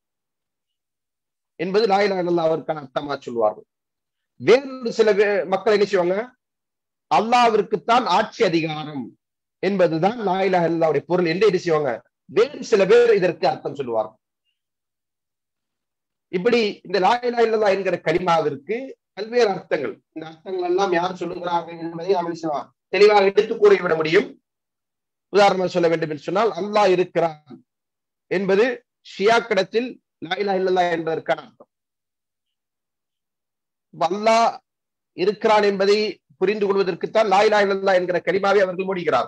என்பது லாயிலா இல்லல்லா அவருக்கான அர்த்தமா சொல்வார்கள் வேறொரு சில மக்கள் என்ன செய்வாங்க அல்லாவிற்குத்தான் ஆட்சி அதிகாரம் என்பதுதான் லாயிலா இல்லாவுடைய பொருள் என்று என்ன செய்வாங்க வேறு சில பேர் இதற்கு அர்த்தம் சொல்லுவார்கள் இப்படி இந்த லாயிலா இல்லல்லா என்கிற கலிமாவிற்கு பல்வேறு அர்த்தங்கள் இந்த அர்த்தங்கள் எல்லாம் யார் சொல்லுகிறார்கள் என்பதை நாம் என்ன செய்யலாம் தெளிவாக எடுத்து கூறிவிட முடியும் உதாரணமாக சொல்ல வேண்டும் என்று சொன்னால் அல்லாஹ் இருக்கிறான் என்பது ஷியாக்கிடத்தில் லாயிலா இல்லல்லா என்பதற்கான அர்த்தம் அல்லாஹ் இருக்கிறான் என்பதை புரிந்து கொள்வதற்குத்தான் லாயிலா இல்லல்லா என்கிற கரிமாவை அவர்கள் முடிகிறார்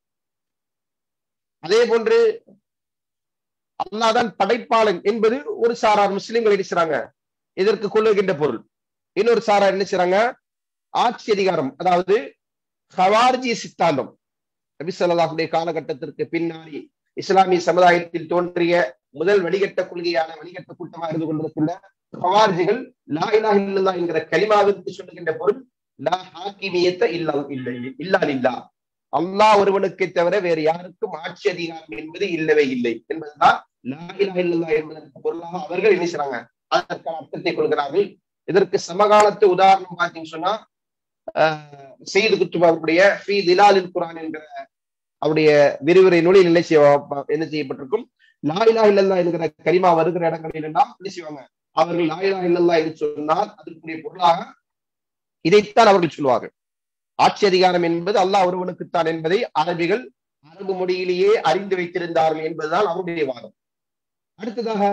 அதே போன்று அல்லாதான் படைப்பாளன் என்பது ஒரு சாரார் முஸ்லிம்கள் என்ன செய்றாங்க இதற்கு கொள்ளுகின்ற பொருள் இன்னொரு சாரார் என்ன செய்றாங்க ஆட்சி அதிகாரம் அதாவது ஹவார்ஜி சித்தாந்தம் நபி ஸல்லல்லாஹுடைய காலகட்டத்திற்கு பின்னாடி இஸ்லாமிய சமுதாயத்தில் தோன்றிய முதல் வழிகட்ட கொள்கையான வழிகட்ட கூட்டமாக இருந்து கொண்டிருக்கின்ற ஹவார்ஜிகள் லா இலாஹ இல்லல்லாஹ் என்கிற கலிமாவிற்கு சொல்லுகின்ற பொருள் லா ஹாக்கிமியத்த இல்லா இல்லை இல்லா இல்லா அல்லாஹ் ஒருவனுக்கு தவிர வேறு யாருக்கும் ஆட்சி அதிகாரம் என்பது இல்லவே இல்லை என்பதுதான் லா இலாஹ இல்லல்லாஹ் என்பதற்கு பொருளாக அவர்கள் என்ன செய்றாங்க அதற்கான அர்த்தத்தை கொள்கிறார்கள் இதற்கு சமகாலத்து உதாரணம் பார்த்தீங்கன்னு சொன்னா செய்து குத்துபா அவருடைய ஃபி திலாலில் குரான் என்கிற அவருடைய விரிவுரை நூலில் என்ன செய்ய என்ன செய்யப்பட்டிருக்கும் லாயிலா இல்லல்லா என்கிற கரிமா வருகிற இடங்களில் எல்லாம் என்ன செய்வாங்க அவர்கள் லாயிலா இல்லல்லா என்று சொன்னால் அதற்குரிய பொருளாக இதைத்தான் அவர்கள் சொல்லுவார்கள் ஆட்சி அதிகாரம் என்பது அல்லாஹ் ஒருவனுக்குத்தான் என்பதை அரபிகள் அரபு மொழியிலேயே அறிந்து வைத்திருந்தார்கள் என்பதுதான் அவருடைய வாதம் அடுத்ததாக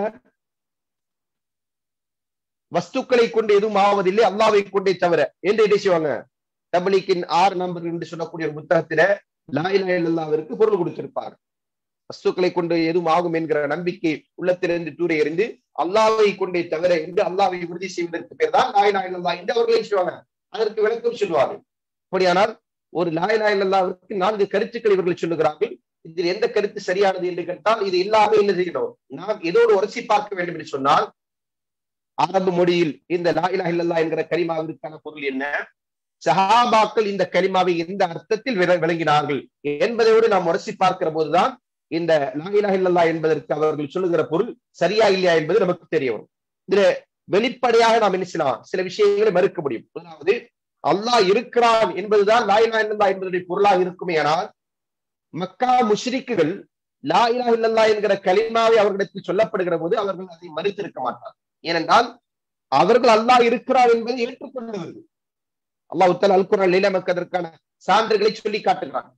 வஸ்துக்களை கொண்டு எதுவும் ஆவதில்லை அல்லாவை கொண்டே தவிர என்று என்ன செய்வாங்க டபிளிக்கின் ஆறு நம்பர் என்று சொல்லக்கூடிய ஒரு புத்தகத்தில லாயிலா இல்லாவிற்கு பொருள் கொடுத்திருப்பார் வஸ்துக்களை கொண்டு எதுவும் ஆகும் என்கிற நம்பிக்கை உள்ளத்திலிருந்து தூர எறிந்து அல்லாவை கொண்டே தவிர என்று அல்லாவை உறுதி செய்வதற்கு பேர் தான் லாயிலா இல்லல்லா என்று அவர்களே சொல்லுவாங்க அதற்கு விளக்கம் சொல்லுவார்கள் அப்படியானால் ஒரு லாயிலா இல்லாவிற்கு நான்கு கருத்துக்கள் இவர்கள் சொல்லுகிறார்கள் இதில் எந்த கருத்து சரியானது என்று கேட்டால் இது இல்லாம என்ன செய்யணும் நாம் ஏதோடு உரசி பார்க்க வேண்டும் என்று சொன்னால் அரபு மொழியில் இந்த லாயிலா இல்லல்லா என்கிற கரிமாவிற்கான பொருள் என்ன சஹாபாக்கள் இந்த கரிமாவை எந்த அர்த்தத்தில் விளங்கினார்கள் என்பதையோடு நாம் உரசி பார்க்கிற போதுதான் இந்த லாயிலா இல்லல்லா என்பதற்கு அவர்கள் சொல்லுகிற பொருள் சரியா இல்லையா என்பது நமக்கு தெரிய வரும் இதுல வெளிப்படையாக நாம் என்ன செய்யலாம் சில விஷயங்களை மறுக்க முடியும் அதாவது அல்லாஹ் இருக்கிறான் என்பதுதான் லாயிலா இல்லல்லா என்பதுடைய பொருளாக இருக்குமே ஆனால் மக்கா முஷ்ரிக்குகள் லா இலா இல்லல்லா என்கிற கலிமாவை அவர்களிடத்தில் சொல்லப்படுகிற போது அவர்கள் அதை மறுத்திருக்க மாட்டார் ஏனென்றால் அவர்கள் அல்லாஹ் இருக்கிறார் என்பதை ஏற்றுக்கொண்டவர்கள் அல்லாஹ் உத்தல் அல்குரான் நமக்கு அதற்கான சான்றுகளை சொல்லி காட்டுகிறான்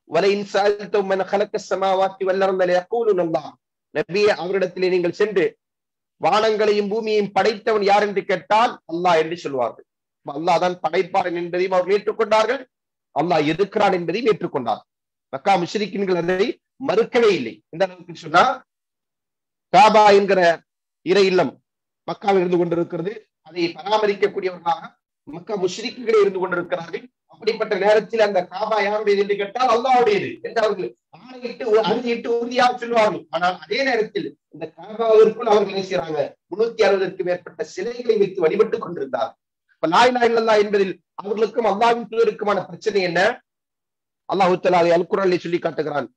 நபியே அவரிடத்திலே நீங்கள் சென்று வானங்களையும் பூமியையும் படைத்தவன் யார் என்று கேட்டால் அல்லாஹ் என்று சொல்வார்கள் அல்லாஹ் தான் படைப்பாளன் என்பதையும் அவர்கள் ஏற்றுக்கொண்டார்கள் அல்லாஹ் எதிர்க்கிறான் என்பதையும் ஏற்றுக்கொண்டார் மக்கா முஷ்ரிக்கின்கள் அதை மறுக்கவே இல்லை எந்த அளவுக்கு சொன்னா காபா என்கிற இறை இல்லம் மக்காவில் இருந்து கொண்டிருக்கிறது அதை பராமரிக்கக்கூடியவர்களாக மக்கா முஷ்ரிக்குகளே இருந்து கொண்டிருக்கிறார்கள் அப்படிப்பட்ட நேரத்தில் அந்த காபா யாருடையது என்று கேட்டால் அல்லாவுடையது என்று அவர்கள் ஆணையிட்டு அறுதியிட்டு உறுதியாக சொல்லுவார்கள் ஆனால் அதே நேரத்தில் இந்த காபாவிற்குள் அவர்கள் என்ன செய்யறாங்க முன்னூத்தி அறுபதற்கு மேற்பட்ட சிலைகளை வைத்து வழிபட்டுக் கொண்டிருந்தார் இப்ப லாய் லாய் இல்லல்லா என்பதில் அவர்களுக்கும் அல்லாவின் தூதருக்குமான பிரச்சனை என்ன அல்லாஹு தலா அதை அல்குரலை சொல்லி காட்டுகிறான்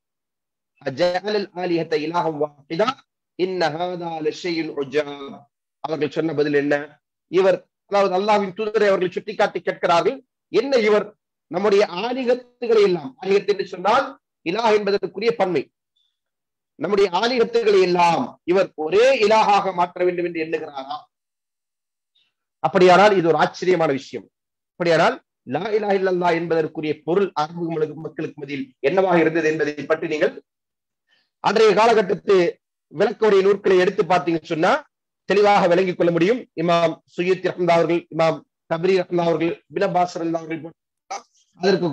அவர்கள் சொன்ன பதில் என்ன இவர் அதாவது அல்லாவின் தூதரை அவர்கள் சுட்டிக்காட்டி கேட்கிறார்கள் என்ன இவர் நம்முடைய ஆணிகத்துகளை எல்லாம் ஆணிகத்து என்று சொன்னால் இலா என்பதற்குரிய பன்மை நம்முடைய ஆணிகத்துகளை எல்லாம் இவர் ஒரே இலாகாக மாற்ற வேண்டும் என்று எண்ணுகிறாரா அப்படியானால் இது ஒரு ஆச்சரியமான விஷயம் அப்படியானால் லா இலா இல்லல்லா என்பதற்குரிய பொருள் அரபு மக்களுக்கு மத்தியில் என்னவாக இருந்தது என்பதை பற்றி நீங்கள் அன்றைய காலகட்டத்து விளக்கவுடைய நூற்களை எடுத்து பார்த்தீங்கன்னு சொன்னா தெளிவாக விளங்கிக் கொள்ள முடியும் இமாம் சுயத் ரஹ்மதா அவர்கள் இமாம் தபரி ரஹ்மதா அவர்கள் பினபாசர் அவர்கள் அதற்கு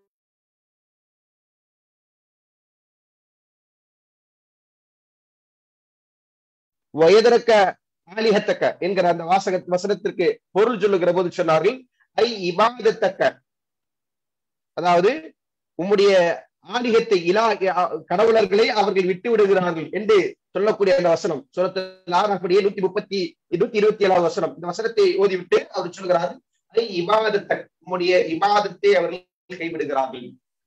வயதரக்க ஆலிஹத்தக்க என்கிற அந்த வாசக வசனத்திற்கு பொருள் சொல்லுகிற போது சொன்னார்கள் ஐ இபாதத்தக்க அதாவது உம்முடைய ஆலிகத்தை இலா கடவுளர்களை அவர்கள் விட்டு விடுகிறார்கள் என்று சொல்லக்கூடிய அந்த வசனம் சொல்லத்தில் அப்படியே நூத்தி முப்பத்தி நூத்தி இருபத்தி ஏழாவது வசனம் இந்த வசனத்தை ஓதிவிட்டு அவர் சொல்கிறார்கள் ஐ இபாதத்த உம்முடைய இபாதத்தை அவர்கள் கைவிடுகிறார்கள்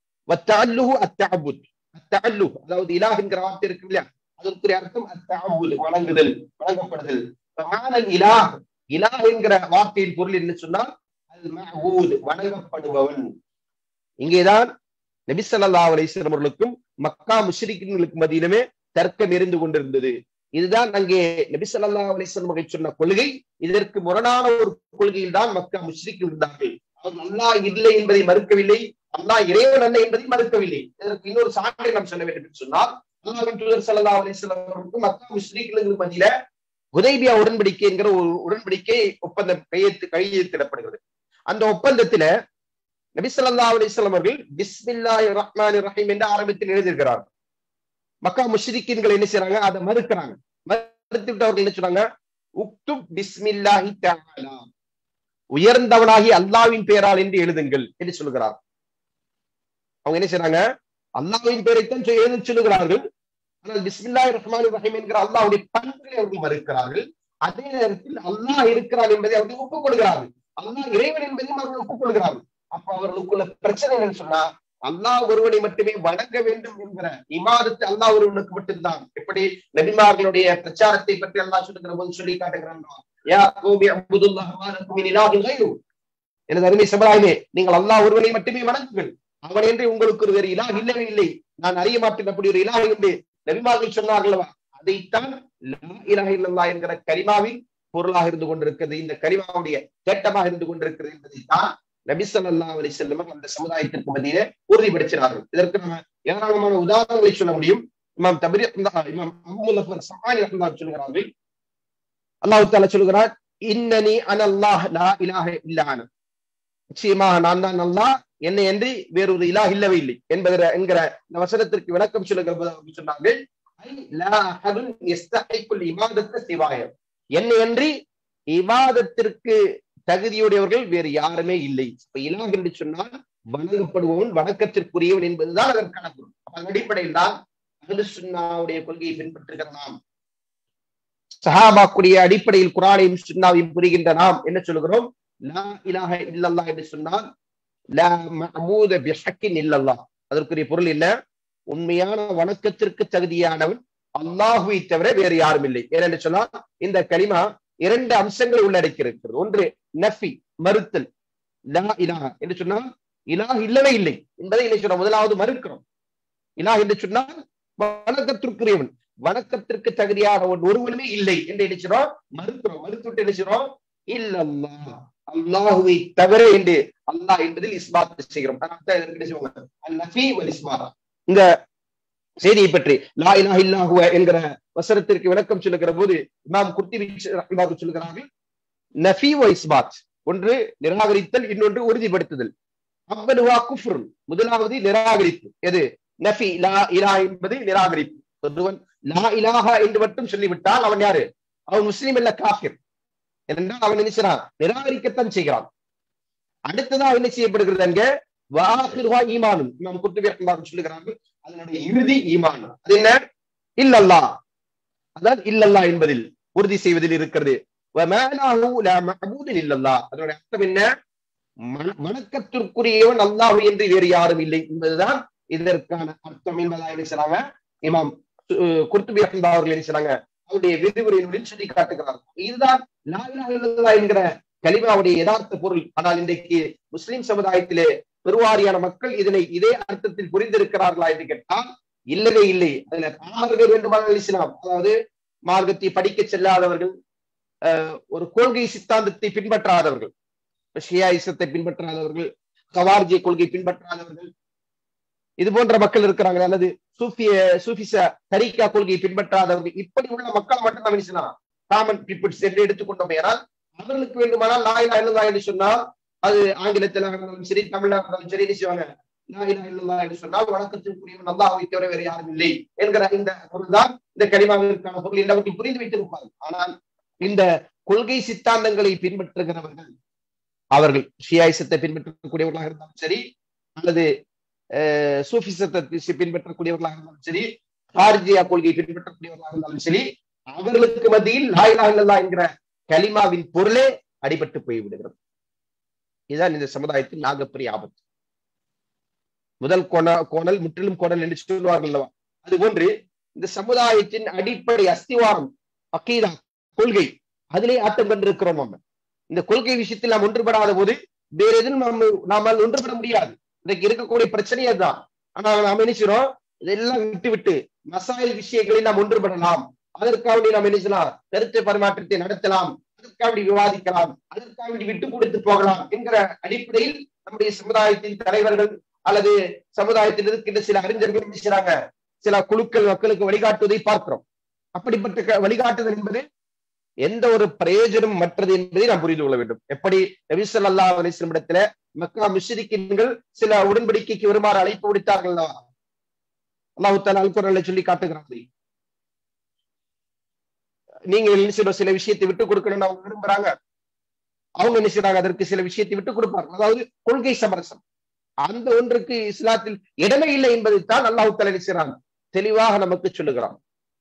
அதாவது இலா என்கிற வார்த்தை இருக்கு இல்லையா அதற்குரிய அர்த்தம் அத்தாபுல் வணங்குதல் வணங்கப்படுதல் இலா இலா என்கிற வார்த்தையின் பொருள் என்ன சொன்னால் அது வணங்கப்படுபவன் இங்கேதான் நபிசல்லா அலிஸ்லாம் அவர்களுக்கும் மக்கா முஷ்ரிக்கின்களுக்கு மத்தியிலுமே தர்க்கம் இருந்து கொண்டிருந்தது இதுதான் அங்கே நபி ஸல்லல்லாஹு அலைஹி வஸல்லம் அவர்கள் சொன்ன கொள்கை இதற்கு முரணான ஒரு கொள்கையில் தான் மக்கா முஸ்லிக் இருந்தார்கள் அவர் அல்லாஹ் இல்லை என்பதை மறுக்கவில்லை அல்லாஹ் இறைவன் அல்ல என்பதை மறுக்கவில்லை இதற்கு இன்னொரு சான்றை நாம் சொல்ல வேண்டும் என்று சொன்னால் அல்லாஹ்வின் தூதர் ஸல்லல்லாஹு அலைஹி வஸல்லம் அவர்களுக்கும் மக்கா முஸ்லிக்களுக்கு மத்தியில உதைபியா உடன்படிக்கை என்கிற ஒரு உடன்படிக்கை ஒப்பந்தம் கையெழுத்து கையெழுத்திடப்படுகிறது அந்த ஒப்பந்தத்தில நபி ஸல்லல்லாஹு அலைஹி வஸல்லம் அவர்கள் பிஸ்மில்லாஹிர் ரஹ்மானிர் ரஹீம் என்று ஆரம்பத்தில் எழுதியிருக்கிறார்கள் மக்கா முஷ்ரிக்கீன்கள் என்ன செய்றாங்க அதை மறுக்கிறாங்க மறுத்து விட்டு அவர்கள் என்ன சொன்னாங்க உக்துப் பிஸ்மில்லாஹி தஆலா உயர்ந்தவனாகி அல்லாஹ்வின் பெயரால் என்று எழுதுங்கள் என்று சொல்லுகிறார் அவங்க என்ன செய்றாங்க அல்லாஹ்வின் பெயரைத்தான் சொ- எழுத சொல்லுகிறார்கள் ஆனால் பிஸ்மில்லாஹி ரஹ்மானிர் ரஹீம் என்கிற அல்லாஹ்வுடைய பண்புகளை அவர்கள் மறுக்கிறார்கள் அதே நேரத்தில் அல்லாஹ் இருக்கிறார் என்பதை அவர்கள் ஒப்புக்கொள்கிறார்கள் அல்லாஹ் இறைவன் என்பதையும் அவர்கள் ஒப்புக்கொள்கிறார்கள் அப்ப அவர்களுக்குள்ள பிரச்சனை என்னன்னு சொன்னா அல்லாஹ் ஒருவனை மட்டுமே வணங்க வேண்டும் என்கிற இமாதத்து அல்லாஹ் ஒருவனுக்கு மட்டும்தான் எப்படி நபிமார்களுடைய பிரச்சாரத்தை பற்றி அல்லாஹ் சொல்லுகிற போது சொல்லி காட்டுகிறான் யா கோபி அபுதுல்லாஹ் மாலக்கும் மின் இலாஹின் கைரு. எனது அருமை சமுதாயமே நீங்கள் அல்லாஹ் ஒருவனை மட்டுமே வணங்குங்கள் அவன் என்று உங்களுக்கு ஒரு வேறு இலாஹ் இல்லவே இல்லை நான் அறிய மாட்டேன் அப்படி ஒரு இலாஹ் என்று நபிமார்கள் சொன்னார்களவா அதைத்தான் லா இலாஹ இல்லல்லாஹ் என்கிற கரிமாவின் பொருளாக இருந்து கொண்டிருக்கிறது இந்த கரிமாவுடைய தேட்டமாக இருந்து கொண்டிருக்கிறது என்பதைத்தான் நபி ஸல்லல்லாஹு அலைஹி வஸல்லம் அந்த சமுதாயத்திற்கு மத்தியிலே உறுதிப்படுத்தினார்கள் இதற்கு நம்ம ஏராளமான உதாரணங்களை சொல்ல முடியும் இமாம் தபரி இமாம் அபுல் அஃபர் சமானி ரஹ்மத்துல்லாஹி சொல்கிறார்கள் அல்லாஹ் தஆலா சொல்கிறார் இன்னனி அனல்லாஹ் லா இலாஹ இல்லா அன நிச்சயமாக நான் தான் அல்லாஹ் என்னை என்று வேறொரு இலாஹ் இல்லவே இல்லை என்பகிற என்கிற இந்த வசனத்திற்கு விளக்கம் சொல்லுகிற போது அவர்கள் சொன்னார்கள் ஐ லா அஹதுன் யஸ்தஹிக்குல் இபாதத்த சிவாய என்னை அன்றி இவாதத்திற்கு தகுதியுடையவர்கள் வேறு யாருமே இல்லை இப்ப இலாஹ் என்று சொன்னால் வணங்கப்படுபவன் வணக்கத்திற்குரியவன் என்பதுதான் அதற்கான பொருள் அப்ப அதன் அடிப்படையில் தான் அஹ்லு சுன்னாவுடைய கொள்கையை பின்பற்றுகிற நாம் சஹாபாக்குடைய அடிப்படையில் குரானையும் சுன்னாவையும் புரிகின்ற நாம் என்ன சொல்கிறோம் லா இலாஹ இல்லல்லாஹ் என்று சொன்னால் லா மஅபூத பிஹக்கின் இல்லல்லாஹ் அதற்குரிய பொருள் என்ன உண்மையான வணக்கத்திற்கு தகுதியானவன் அல்லாஹுவை தவிர வேறு யாரும் இல்லை ஏனென்று சொன்னால் இந்த கலிமா இரண்டு அம்சங்களை உள்ளடக்கியிருக்கிறது ஒன்று நஃபி மறுத்தல் லா இலாஹ என்று சொன்னால் இலாஹ் இல்லவே இல்லை என்பதை என்ன சொல்றோம் முதலாவது மறுக்கிறோம் இலாஹ் என்று சொன்னால் வணக்கத்திற்குரியவன் வணக்கத்திற்கு தகுதியானவன் ஒருவனுமே இல்லை என்று நினைச்சிடும் மறுக்கிறோம் மறுத்துட்டு நினைச்சிடும் இல்லல்லா அல்லாஹுவை தவிர என்று அல்லாஹ் என்பதில் இஸ்பாத் செய்கிறோம் அதனால தான் இதற்கு என்ன செய்வாங்க அந்நஃபி வல் இஸ்பாரா இந்த செய்தியை பற்றி லா இலாஹ இல்லாஹுவ என்கிற வசனத்திற்கு விளக்கம் சொல்லுகிற போது இமாம் குர்த்திபி ரஹ்மத்துல்லாஹி சொல்லுகிறார்கள் நஃபி வ இஸ்பாத் ஒன்று நிராகரித்தல் இன்னொன்று உறுதிப்படுத்துதல் அவ்வலுவா குஃப்ர் முதலாவது நிராகரிப்பு எது நஃபி லா இலா என்பது நிராகரிப்பு ஒருவன் லா இலாஹா என்று மட்டும் சொல்லிவிட்டால் அவன் யாரு அவன் முஸ்லீம் இல்ல காஃபிர் என்றால் அவன் என்ன செய்யறான் நிராகரிக்கத்தான் செய்கிறான் அடுத்ததாக என்ன செய்யப்படுகிறது அங்க வாஹிர்வா ஈமானும் இமாம் குர்துபி ரஹ்மத்துல்லாஹி சொல்லுகிறார்கள் அதனுடைய இறுதி ஈமான் அது என்ன இல்லல்லா அதாவது இல்லல்லா என்பதில் உறுதி செய்வதில் இருக்கிறது வமானாஹு லா மஅபூதன் இல்லல்லா அதனுடைய அர்த்தம் என்ன மன- வணக்கத்திற்குரியவன் அல்லாஹ் என்று வேறு யாரும் இல்லை என்பதுதான் இதற்கான அர்த்தம் என்பதாக என்ன செய்றாங்க இமாம் அஹ், குர்துபி ரஹ்மத்துல்லாஹி அவர்கள் என்ன செய்றாங்க அவருடைய விரிவுரையினுடன் சொல்லி காட்டுகிறார் இதுதான் லா இலாஹ இல்லல்லாஹ் என்கிற கலிமாவுடைய யதார்த்த பொருள் ஆனால் இன்றைக்கு முஸ்லிம் சமுதாயத்திலே பெருவாரியான மக்கள் இதனை இதே அர்த்தத்தில் புரிந்திருக்கிறார்களா என்று கேட்டால் இல்லவே இல்லை அதுல பாமர்கள் வேண்டுமானால் இஸ்லாம் அதாவது மார்க்கத்தை படிக்க செல்லாதவர்கள் அஹ், ஒரு கொள்கை சித்தாந்தத்தை பின்பற்றாதவர்கள் ஷியாயிசத்தை பின்பற்றாதவர்கள் கவார்ஜிய கொள்கை பின்பற்றாதவர்கள் இது போன்ற மக்கள் இருக்கிறாங்க அல்லது சூஃபிய சூஃபிச தரிக்கா கொள்கையை பின்பற்றாதவர்கள் இப்படி உள்ள மக்கள் மட்டும் நம்ம என்ன செய்யலாம் காமன் பீப்புள்ஸ் என்று எடுத்துக்கொண்டோம் ஏனால் அவர்களுக்கு வேண்டுமானால் லாயிலா இல்லதா என்று சொன்னால் அது ஆங்கிலத்தில் இருந்தாலும் சரி தமிழா இருந்தாலும் சரி என்ன செய்வாங்க லாயிலா இல்லதா என்று சொன்னால் வணக்கத்திற்குரியவன் அல்லாஹ்வை தவிர வேறு யாரும் இல்லை என்கிற இந்த பொருள் தான் இந்த கனிமாவிற்கான பொருள் என்று அவர்கள் புரிந்து வைத்திருப்பார்கள் ஆனால் இந்த கொள்கை சித்தாந்தங்களை பின்பற்றுகிறவர்கள் அவர்கள் ஷியாயிசத்தை பின்பற்றக்கூடியவர்களாக இருந்தாலும் சரி அல்லது அஹ், சூஃபிசத்தை தி- பின்பற்றக்கூடியவர்களாக இருந்தாலும் சரி ஹார்ஜியா கொள்கையை பின்பற்றக்கூடியவர்களாக இருந்தாலும் சரி அவர்களுக்கு மத்தியில் லாயிலா இல்லல்லா என்கிற கலிமாவின் பொருளே அடிபட்டு போய்விடுகிறது இதுதான் இந்த சமுதாயத்தின் நாகப்பெரிய ஆபத்து முதல் கோண கோணல் முற்றிலும் கோணல் என்று சொல்வார்கள் அல்லவா அது போன்று இந்த சமுதாயத்தின் அடிப்படை அஸ்திவாரம் அக்கீதா கொள்கை அதிலே ஆட்டம் கண்டிருக்கிறோம் நம்ம இந்த கொள்கை விஷயத்தில் நாம் ஒன்றுபடாத போது வேற எதிலும் நம்ம நாமல் ஒன்றுபட முடியாது இன்னைக்கு இருக்கக்கூடிய பிரச்சனையே அதுதான் ஆனா நாம் என்ன செய்றோம் இதெல்லாம் விட்டு விட்டு மசாயல் விஷயங்களில் நாம் ஒன்றுபடலாம் அதற்காக நாம் என்ன செய்யலாம் கருத்து பரிமாற்றத்தை நடத்தலாம் அதற்காக விவாதிக்கலாம் அதற்காக விட்டு கொடுத்து போகலாம் என்கிற அடிப்படையில் நம்முடைய சமுதாயத்தின் தலைவர்கள் அல்லது சமுதாயத்தில் இருக்கின்ற சில அறிஞர்கள் என்ன செய்றாங்க சில குழுக்கள் மக்களுக்கு வழிகாட்டுவதை பார்க்கிறோம் அப்படிப்பட்ட க- வழிகாட்டுதல் என்பது எந்த ஒரு பிரயோஜனம் மற்றது என்பதை நாம் புரிந்து கொள்ள வேண்டும் எப்படி நபிசல் அல்லா அலிஸ்லம் இடத்துல மக்கா முஸ்லிக்கின்கள் சில உடன்படிக்கைக்கு வருமாறு அழைப்பு விடுத்தார்கள் அல்லவா? அல்லாஹ் தாலா அல்குரல்ல சொல்லி காட்டுகிறார்கள் நீங்க என்ன செய்யணும் சில விஷயத்தை விட்டு கொடுக்கணும்னு அவங்க விரும்புறாங்க அவங்க என்ன செய்றாங்க அதற்கு சில விஷயத்தை விட்டு கொடுப்பார்கள் அதாவது கொள்கை சமரசம் அந்த ஒன்றுக்கு இஸ்லாத்தில் இடமே இல்லை என்பதைத்தான் அல்லாஹ் தாலா என்ன செய்றாங்க தெளிவாக நமக்கு சொல்லுகிறான்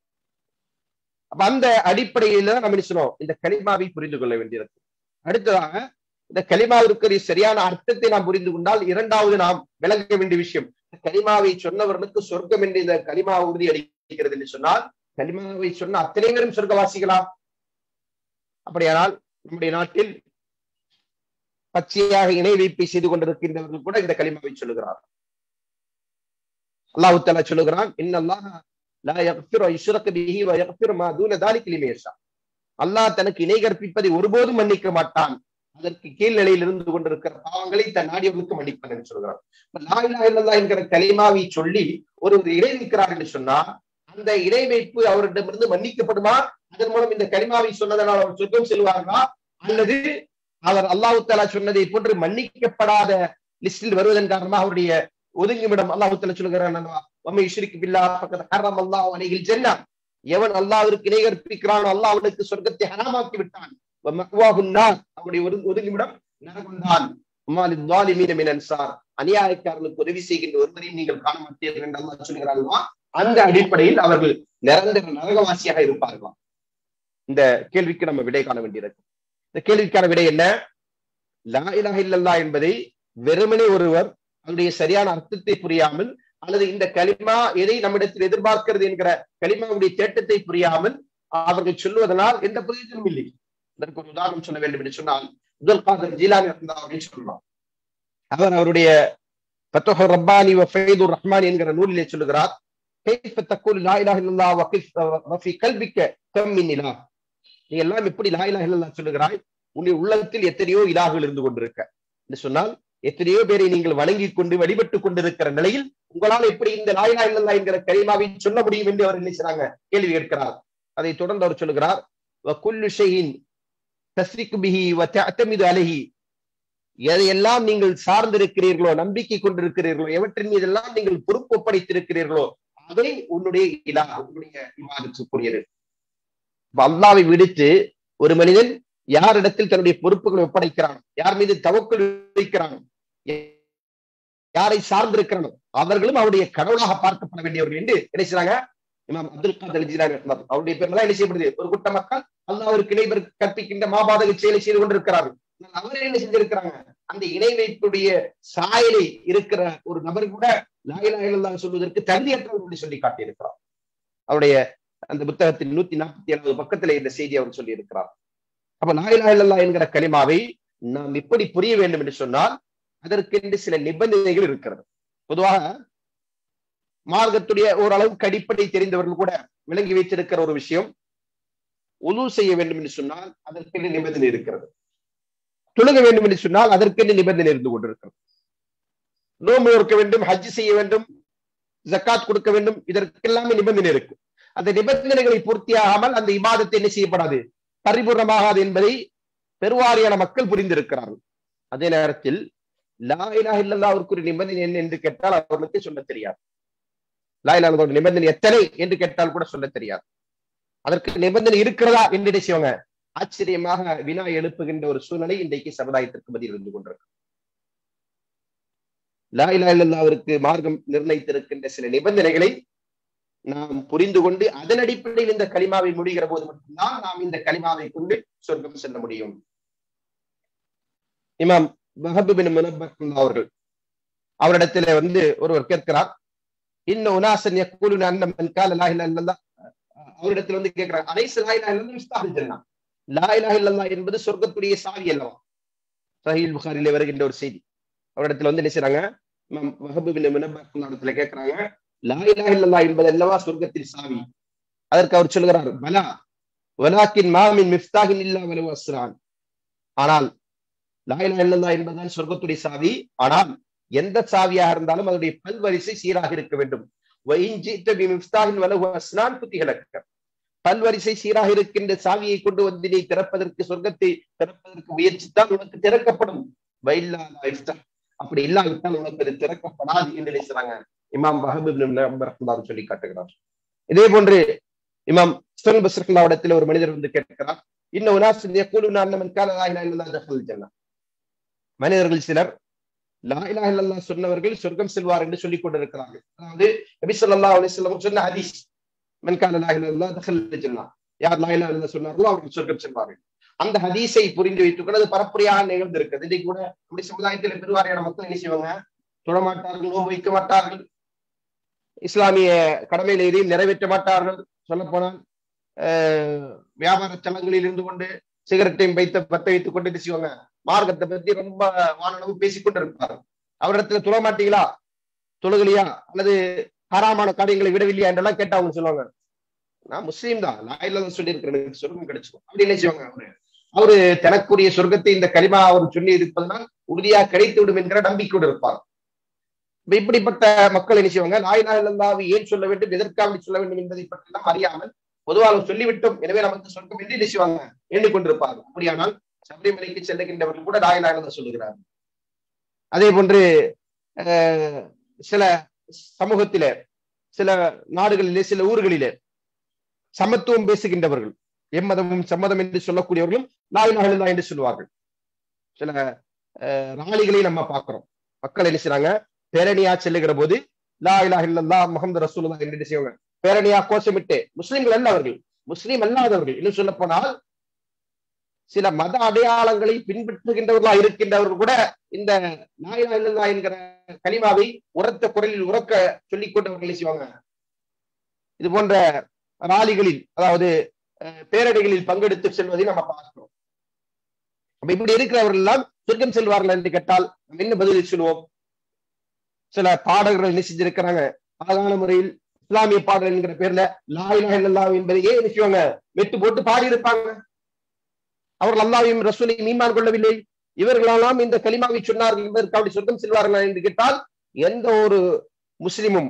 அப்ப அந்த அடிப்படையில தான் நம்ம என்ன செய்யணும் இந்த கலிமாவை புரிந்து கொள்ள வேண்டியிருக்கு அடுத்ததாக இந்த கலிமாவிற்கு சரியான அர்த்தத்தை நாம் புரிந்து கொண்டால் இரண்டாவது நாம் விளங்க வேண்டிய விஷயம் இந்த கலிமாவை சொன்னவர்களுக்கு சொர்க்கம் என்று இந்த கலிமா உறுதி அளிக்கிறது என்று சொன்னால் கலிமாவை சொன்ன அத்தனை பேரும் சொர்க்கவாசிகளா அப்படியானால் நம்முடைய நாட்டில் பச்சையாக இணை வைப்பை செய்து கொண்டிருக்கின்றவர்கள் கூட இந்த கலிமாவை சொல்லுகிறார் அல்லாஹு தஆலா சொல்லுகிறான் இன்னல்லாஹ லா யக்ஃபிரு யுஷ்ரக பிஹி வ யக்ஃபிரு மா தூன தாலிக லிமன் யஷா அல்லாஹ் தனக்கு இணை கற்பிப்பதை ஒருபோதும் மன்னிக்க மாட்டான் அதற்கு கீழ்நிலையில் இருந்து கொண்டிருக்கிற பாவங்களை தன் நாடியவர்களுக்கு மன்னிப்பன் என்று சொல்கிறார் இப்ப லா இலாஹ இல்லல்லாஹ் என்கிற கலிமாவை சொல்லி ஒரு இணை வைக்கிறார் என்று சொன்னா அந்த இணை வைப்பு அவரிடமிருந்து மன்னிக்கப்படுமா அதன் மூலம் இந்த கலிமாவை சொன்னதனால் அவர் சொர்க்கம் செல்வார்களா அல்லது அவர் அல்லாஹு தாலா சொன்னதை போன்று மன்னிக்கப்படாத லிஸ்டில் வருவதன் காரணமாக அவருடைய ஒதுங்குமிடம் அல்லாஹு தாலா சொல்லுகிறான் அல்லவா வம்மை யுஷ்ரிக்கு பில்லாஹ் ஃபக்கத் ஹர்ரம் அல்லாஹ் அலைஹில் ஜன்னah எவன் அல்லாஹ்விற்கு இணை கற்பிக்கிறானோ அல்லாஹ் அவனுக்கு சொர்க்கத்தை ஹராமாக்கி விட்டான் வமக்வாஹுன் நார் அவனுடைய ஒரு ஒதுங்குமிடம் நரகம்தான் உமாலில் ظالمين من அன்சார் அநியாயக்காரனுக்கு உதவி செய்கின்ற ஒருவரையும் நீங்கள் காண மாட்டீர்கள் என்று அல்லாஹ் சொல்கிறான் அல்லவா அந்த அடிப்படையில் அவர்கள் நிரந்தர நரகவாசியாக இருப்பார்களாம் இந்த கேள்விக்கு நம்ம விடை காண வேண்டியிருக்கு இந்த கேள்விக்கான விடை என்ன லா இலாஹ இல்லல்லாஹ் என்பதை வெறுமனே ஒருவர் அதனுடைய சரியான அர்த்தத்தை புரியாமல் அல்லது இந்த கலிமா எதை நம்மிடத்தில் எதிர்பார்க்கிறது என்கிற கலிமாவுடைய தேட்டத்தை புரியாமல் அவர்கள் சொல்லுவதனால் எந்த பிரயோஜனம் இல்லை இதற்கு ஒரு உதாரணம் சொல்ல வேண்டும் என்று சொன்னால் முதல் காதர் ஜீலானி இருந்தா அப்படின்னு சொல்லலாம் அவர் அவருடைய பத்தோஹர் ரப்பானி வஃபைதுர் ரஹ்மான் என்கிற நூலிலே சொல்லுகிறார் كيف تقول لا اله الا الله وكيف وفي قلبك كم من اله நீ எல்லாம் எப்படி லா இலாஹ இல்லல்லாஹ் சொல்லுகிறாய் உன்னுடைய உள்ளத்தில் எத்தனையோ இலாகுகள் இருந்து கொண்டிருக்க என்று சொன்னால் எத்தனையோ பேரை நீங்கள் வணங்கி கொண்டு வழிபட்டு கொண்டிருக்கிற நிலையில் உங்களால் எப்படி இந்த லா இலாஹ இல்லல்லாஹ் என்கிற கலிமாவை சொல்ல முடியும் என்று அவர் நினைச்சாங்க கேள்வி கேட்கிறார் அதை தொடர்ந்து அவர் சொல்லுகிறார் வகுல்லு ஷைஇன் தஸ்ரிக்கு பிஹி வ தஅதமிது அலைஹி எதையெல்லாம் நீங்கள் சார்ந்திருக்கிறீர்களோ நம்பிக்கை கொண்டிருக்கிறீர்களோ எவற்றின் மீதெல்லாம் நீங்கள் பொறுப்பு ஒப்படைத்திருக்கிறீர்களோ அதை உன்னுடைய இலா உன்னுடைய இவாதத்துக்குரியது அல்லாவை விடுத்து ஒரு மனிதன் யாரிடத்தில் தன்னுடைய பொறுப்புகளை ஒப்படைக்கிறான் யார் மீது தவக்குள் வைக்கிறான் யாரை சார்ந்திருக்கிறானோ அவர்களும் அவருடைய கடவுளாக பார்க்கப்பட வேண்டியவர்கள் என்று என்ன செய்றாங்க இமாம் அப்துல் காதர் ஜிலானி அவருடைய பேர்ல என்ன செய்யப்படுது ஒரு கூட்ட மக்கள் அல்லாவிற்கு இணைவர் கற்பிக்கின்ற மாபாதக செயலை செய்து கொண்டிருக்கிறார்கள் அவர் என்ன செஞ்சிருக்கிறாங்க அந்த இணை வைப்புடைய சாயலை இருக்கிற ஒரு நபர் கூட லாயிலாயிலாம் சொல்வதற்கு தகுதியற்றவர் என்று சொல்லி காட்டியிருக்கிறார் அவருடைய அந்த புத்தகத்தின் நூத்தி நாற்பத்தி ஏழாவது பக்கத்துல இந்த செய்தி அவர் சொல்லி இருக்கிறார் அப்ப லாயிலாயில்லா என்கிற கலிமாவை நாம் எப்படி புரிய வேண்டும் என்று சொன்னால் அதற்கென்று சில நிபந்தனைகள் இருக்கிறது பொதுவாக மார்க்கத்துடைய ஓரளவுக்கு அடிப்படை தெரிந்தவர்கள் கூட விளங்கி வைத்திருக்கிற ஒரு விஷயம் உது செய்ய வேண்டும் என்று சொன்னால் அதற்கென்று நிபந்தனை இருக்கிறது தொழுக வேண்டும் என்று சொன்னால் அதற்கென்று நிபந்தனை இருந்து கொண்டிருக்கிறது நோம்பு இருக்க வேண்டும் ஹஜ் செய்ய வேண்டும் ஜக்காத் கொடுக்க வேண்டும் இதற்கெல்லாமே நிபந்தனை இருக்கு அந்த நிபந்தனைகளை பூர்த்தியாகாமல் அந்த இபாதத்தை என்ன செய்யப்படாது பரிபூர்ணமாகாது என்பதை பெருவாரியான மக்கள் புரிந்திருக்கிறார்கள் அதே நேரத்தில் லா இலாஹ இல்லல்லா அவருக்கு ஒரு நிபந்தனை என்ன என்று கேட்டால் அவர்களுக்கு சொல்ல தெரியாது லா இலாஹ நிபந்தனை எத்தனை என்று கேட்டால் கூட சொல்ல தெரியாது அதற்கு நிபந்தனை இருக்கிறதா என்று என்ன செய்வாங்க ஆச்சரியமாக வினா எழுப்புகின்ற ஒரு சூழ்நிலை இன்றைக்கு சமுதாயத்திற்கு மத்தியில் இருந்து கொண்டிருக்கு லா இலா அவருக்கு மார்க்கம் நிர்ணயித்திருக்கின்ற சில நிபந்தனைகளை நாம் புரிந்து கொண்டு அதன் அடிப்படையில் இந்த களிமாவை முடிகிற போது மட்டும்தான் நாம் இந்த களிமாவை கொண்டு சொர்க்கம் செல்ல முடியும் இமாம் மஹபுபின் முனப்பர் அவர்கள் அவரிடத்துல வந்து ஒருவர் கேட்கிறார் இன்னும் உனாசன் யக்கூலு அன்னம் கால லா இலா இல்லல்லா அவரிடத்துல வந்து கேட்கிறார் அனைசு லா இலா இல்லல்லா மிஸ்தாஹில் ஜன்னா லா இலாஹ இல்லல்லா என்பது சொர்க்கத்துடைய சாவி அல்லவா சஹீல் புகாரிலே வருகின்ற ஒரு செய்தி அவரிடத்துல வந்து என்ன செய்றாங்க வஹபு பின் முனப்பர் இடத்துல கேட்கிறாங்க லா இலாஹ இல்லல்லா என்பது அல்லவா சொர்க்கத்தின் சாவி அதற்கு அவர் சொல்கிறார் பலா வலாக்கின் மாமின் மிஃப்தாகின் இல்லா வலு அஸ்ரான் ஆனால் லாயிலா இல்லல்லா என்பதுதான் சொர்க்கத்துடைய சாவி ஆனால் எந்த சாவியாக இருந்தாலும் அதனுடைய பல்வரிசை சீராக இருக்க வேண்டும் பல்வரிசை சீராக இருக்கின்ற சாவியை கொண்டு வந்து நீ திறப்பதற்கு சொர்க்கத்தை திறப்பதற்கு முயற்சித்தால் உனக்கு திறக்கப்படும் அப்படி இல்லாவிட்டால் உனக்கு அது திறக்கப்படாது என்று நினைச்சாங்க இமாம் வஹபு சொல்லி காட்டுகிறார் இதே போன்று இமாம் சுன் பஸ்ரல்லாவிடத்தில் ஒரு மனிதர் வந்து கேட்கிறார் இன்னும் மனிதர்கள் சிலர் லாயிலா இல்லல்லா சொன்னவர்கள் சொர்க்கம் செல்வார் என்று சொல்லிக் கொண்டிருக்கிறார்கள் அதாவது நபி சொல்லா அலிஸ்லாம் சொன்ன ஹதீஸ் மென்கான லாயிலா தகல் சொன்னா யார் லாயிலா இல்லா சொன்னார்களோ அவர்கள் சொர்க்கம் செல்வார்கள் அந்த ஹதீஸை புரிந்து வைத்துக் கொண்டு அது பரப்புரையாக நிகழ்ந்திருக்கிறது இன்னைக்கு கூட அப்படி சமுதாயத்தில் பெருவாரியான மக்கள் என்ன செய்வாங்க தொடமாட்டார்கள் நோவு வைக்க மாட்டார்கள் இஸ்லாமிய கடமையில எதையும் நிறைவேற்ற மாட்டார்கள் சொல்ல போனால் வியாபார தலங்களில் இருந்து கொண்டு சிகரெட்டையும் வைத்த பத்த வைத்துக் கொண்டு செய்வாங்க மார்க்கத்தை பத்தி ரொம்ப வானளவு பேசிக்கொண்டு இருப்பார் அவரிடத்துல தொழ மாட்டீங்களா தொழுகலையா அல்லது ஹராமான காரியங்களை விடவில்லையா என்றெல்லாம் கேட்டா அவங்க சொல்லுவாங்க நான் முஸ்லீம் தான் நான் இல்லாத சொல்லி இருக்கிறேன் சொர்க்கம் கிடைச்சிடும் அப்படி என்ன செய்வாங்க அவரு அவரு தனக்குரிய சொர்க்கத்தை இந்த களிமா அவர் சொல்லி இருப்பதனால் உறுதியாக கிடைத்து விடும் என்கிற நம்பிக்கையோடு இருப்பார் இப்படிப்பட்ட மக்கள் என்ன செய்வாங்க நாய் நாயிலாவை ஏன் சொல்ல வேண்டும் எதற்காக சொல்ல வேண்டும் என்பதை பற்றி எல்லாம் அறியாமல் பொதுவாக சொல்லிவிட்டோம் எனவே நமக்கு சொர்க்கம் என்று என்ன செய்வாங்க எண்ணிக்கொண்டிருப்பாங்க அப்படியானால் சபரிமலைக்கு செல்லுகின்றவர்கள் கூட நாய் நாயிலாம் சொல்லுகிறார்கள் அதே போன்று சில சமூகத்திலே சில நாடுகளிலே சில ஊர்களிலே சமத்துவம் பேசுகின்றவர்கள் எம்மதமும் சம்மதம் என்று சொல்லக்கூடியவர்களும் நாய் நாயிலா என்று சொல்லுவார்கள் சில ராலிகளை நம்ம பார்க்கிறோம் மக்கள் என்ன செய்றாங்க பேரணியா செல்லுகிற போது லா இலா இல்லல்லா முகமது ரசூலுல்லா என்று செய்வாங்க பேரணியா கோஷமிட்டு முஸ்லிம்கள் அல்ல அவர்கள் முஸ்லீம் அல்லாதவர்கள் இன்னும் சொல்ல போனால் சில மத அடையாளங்களை பின்பற்றுகின்றவர்களா இருக்கின்றவர்கள் கூட இந்த நாயிலா இல்லல்லா என்கிற கனிமாவை உரத்த குரலில் உறக்க சொல்லிக் கொண்டவர்கள் செய்வாங்க இது போன்ற ராலிகளில் அதாவது பேரணிகளில் பங்கெடுத்து செல்வதை நம்ம பார்க்கிறோம் அப்ப இப்படி இருக்கிறவர்கள் எல்லாம் சொர்க்கம் செல்வார்கள் என்று கேட்டால் நம்ம என்ன பதில் சொல்லுவோம் சில பாடகர்கள் என்ன செஞ்சிருக்கிறாங்க அழகான முறையில் இஸ்லாமிய பாடல் என்கிற பேர்ல லாயிலா இல்லல்லா என்பதை ஏன் நினைச்சுவாங்க வெட்டு போட்டு பாடி இருப்பாங்க அவர்கள் அல்லாவையும் ரசூலையும் மீமான் கொள்ளவில்லை இவர்களெல்லாம் இந்த கலிமாவை சொன்னார்கள் என்பதற்கு அப்படி சொர்க்கம் செல்வார்கள் என்று கேட்டால் எந்த ஒரு முஸ்லிமும்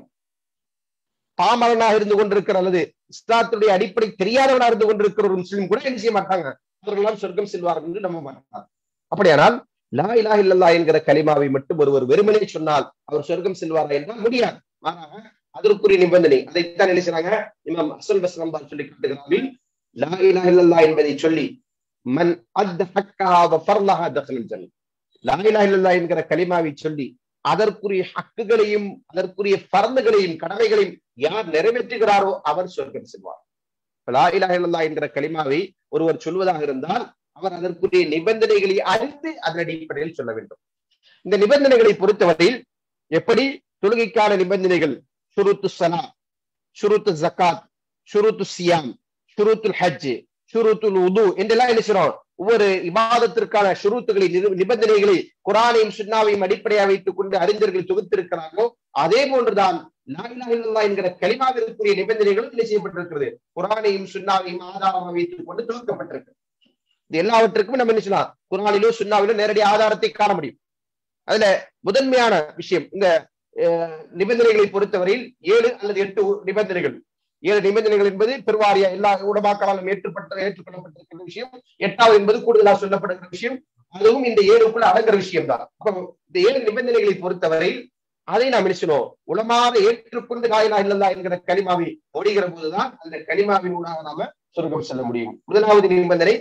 பாமரனாக இருந்து கொண்டிருக்கிற அல்லது இஸ்லாத்துடைய அடிப்படை தெரியாதவனாக இருந்து கொண்டிருக்கிற ஒரு முஸ்லீம் கூட என்ன செய்ய மாட்டாங்க அவர்களெல்லாம் சொர்க்கம் செல்வார்கள் என்று நம்ப மாட்டாங்க அப்படியானால் லா இலா இல்லல்லா என்கிற கலிமாவை மட்டும் ஒருவர் வெறுமனே சொன்னால் அவர் சொர்க்கம் செல்வாரா என்றால் முடியாது மாறாக அதற்குரிய நிபந்தனை அதைத்தான் என்ன செய்றாங்க இமாம் அசல் பஸ்லாம் சொல்லி காட்டுகிறார்கள் லா இலா இல்லல்லா என்பதை சொல்லி மன் அத் ஹக்கஹா வ ஃபர்லஹா தഖலல் ஜன்னah லா இலா இல்லல்லா என்கிற கலிமாவை சொல்லி அதற்குரிய ஹக்குகளையும் அதற்குரிய பரந்துகளையும் கடமைகளையும் யார் நிறைவேற்றுகிறாரோ அவர் சொர்க்கம் செல்வார் லா இலா இல்லல்லா என்கிற கலிமாவை ஒருவர் சொல்வதாக இருந்தால் அவர் அதற்குரிய நிபந்தனைகளை அறிந்து அதன் அடிப்படையில் சொல்ல வேண்டும் இந்த நிபந்தனைகளை பொறுத்தவரையில் எப்படி தொழுகைக்கான நிபந்தனைகள் ஷுருத்து சலா ஷுருத்து ஜக்காத் ஷுருத்து சியாம் ஷுருத்துல் ஹஜ் ஷுருத்துல் உது என்றெல்லாம் என்ன செய்றோம் ஒவ்வொரு இபாதத்திற்கான ஷுருத்துகளை நிபந்தனைகளை குரானையும் சுன்னாவையும் அடிப்படையாக வைத்துக் கொண்டு அறிஞர்கள் தொகுத்திருக்கிறார்களோ அதே போன்றுதான் லாயிலா என்கிற கலிமாவிற்குரிய நிபந்தனைகளும் என்ன செய்யப்பட்டிருக்கிறது குரானையும் சுன்னாவையும் ஆதாரமாக வைத்துக் கொண்டு தொகுக்கப்பட்டிருக்கு இது எல்லாவற்றுக்கும் நம்ம என்ன செய்யலாம் குரானிலோ சுன்னாவிலோ நேரடி ஆதாரத்தை காண முடியும் அதுல முதன்மையான விஷயம் இந்த நிபந்தனைகளை பொறுத்தவரையில் ஏழு அல்லது எட்டு நிபந்தனைகள் ஏழு நிபந்தனைகள் என்பது பெருவாரியா எல்லா உடமாக்களாலும் ஏற்றுப்பட்ட ஏற்றுக்கொள்ளப்பட்டிருக்கிற விஷயம் எட்டாவது என்பது கூடுதலாக சொல்லப்படுகிற விஷயம் அதுவும் இந்த ஏழுக்குள்ள அடங்குற விஷயம் தான் அப்ப இந்த ஏழு நிபந்தனைகளை பொறுத்தவரை அதை நாம் நினைச்சணும் உளமாக ஏற்றுக்கொண்டு காயிலா இல்லல்லா என்கிற கனிமாவை ஒடிகிற போதுதான் அந்த கனிமாவின் ஊடாக நாம சொர்க்கம் செல்ல முடியும் முதலாவது நிபந்தனை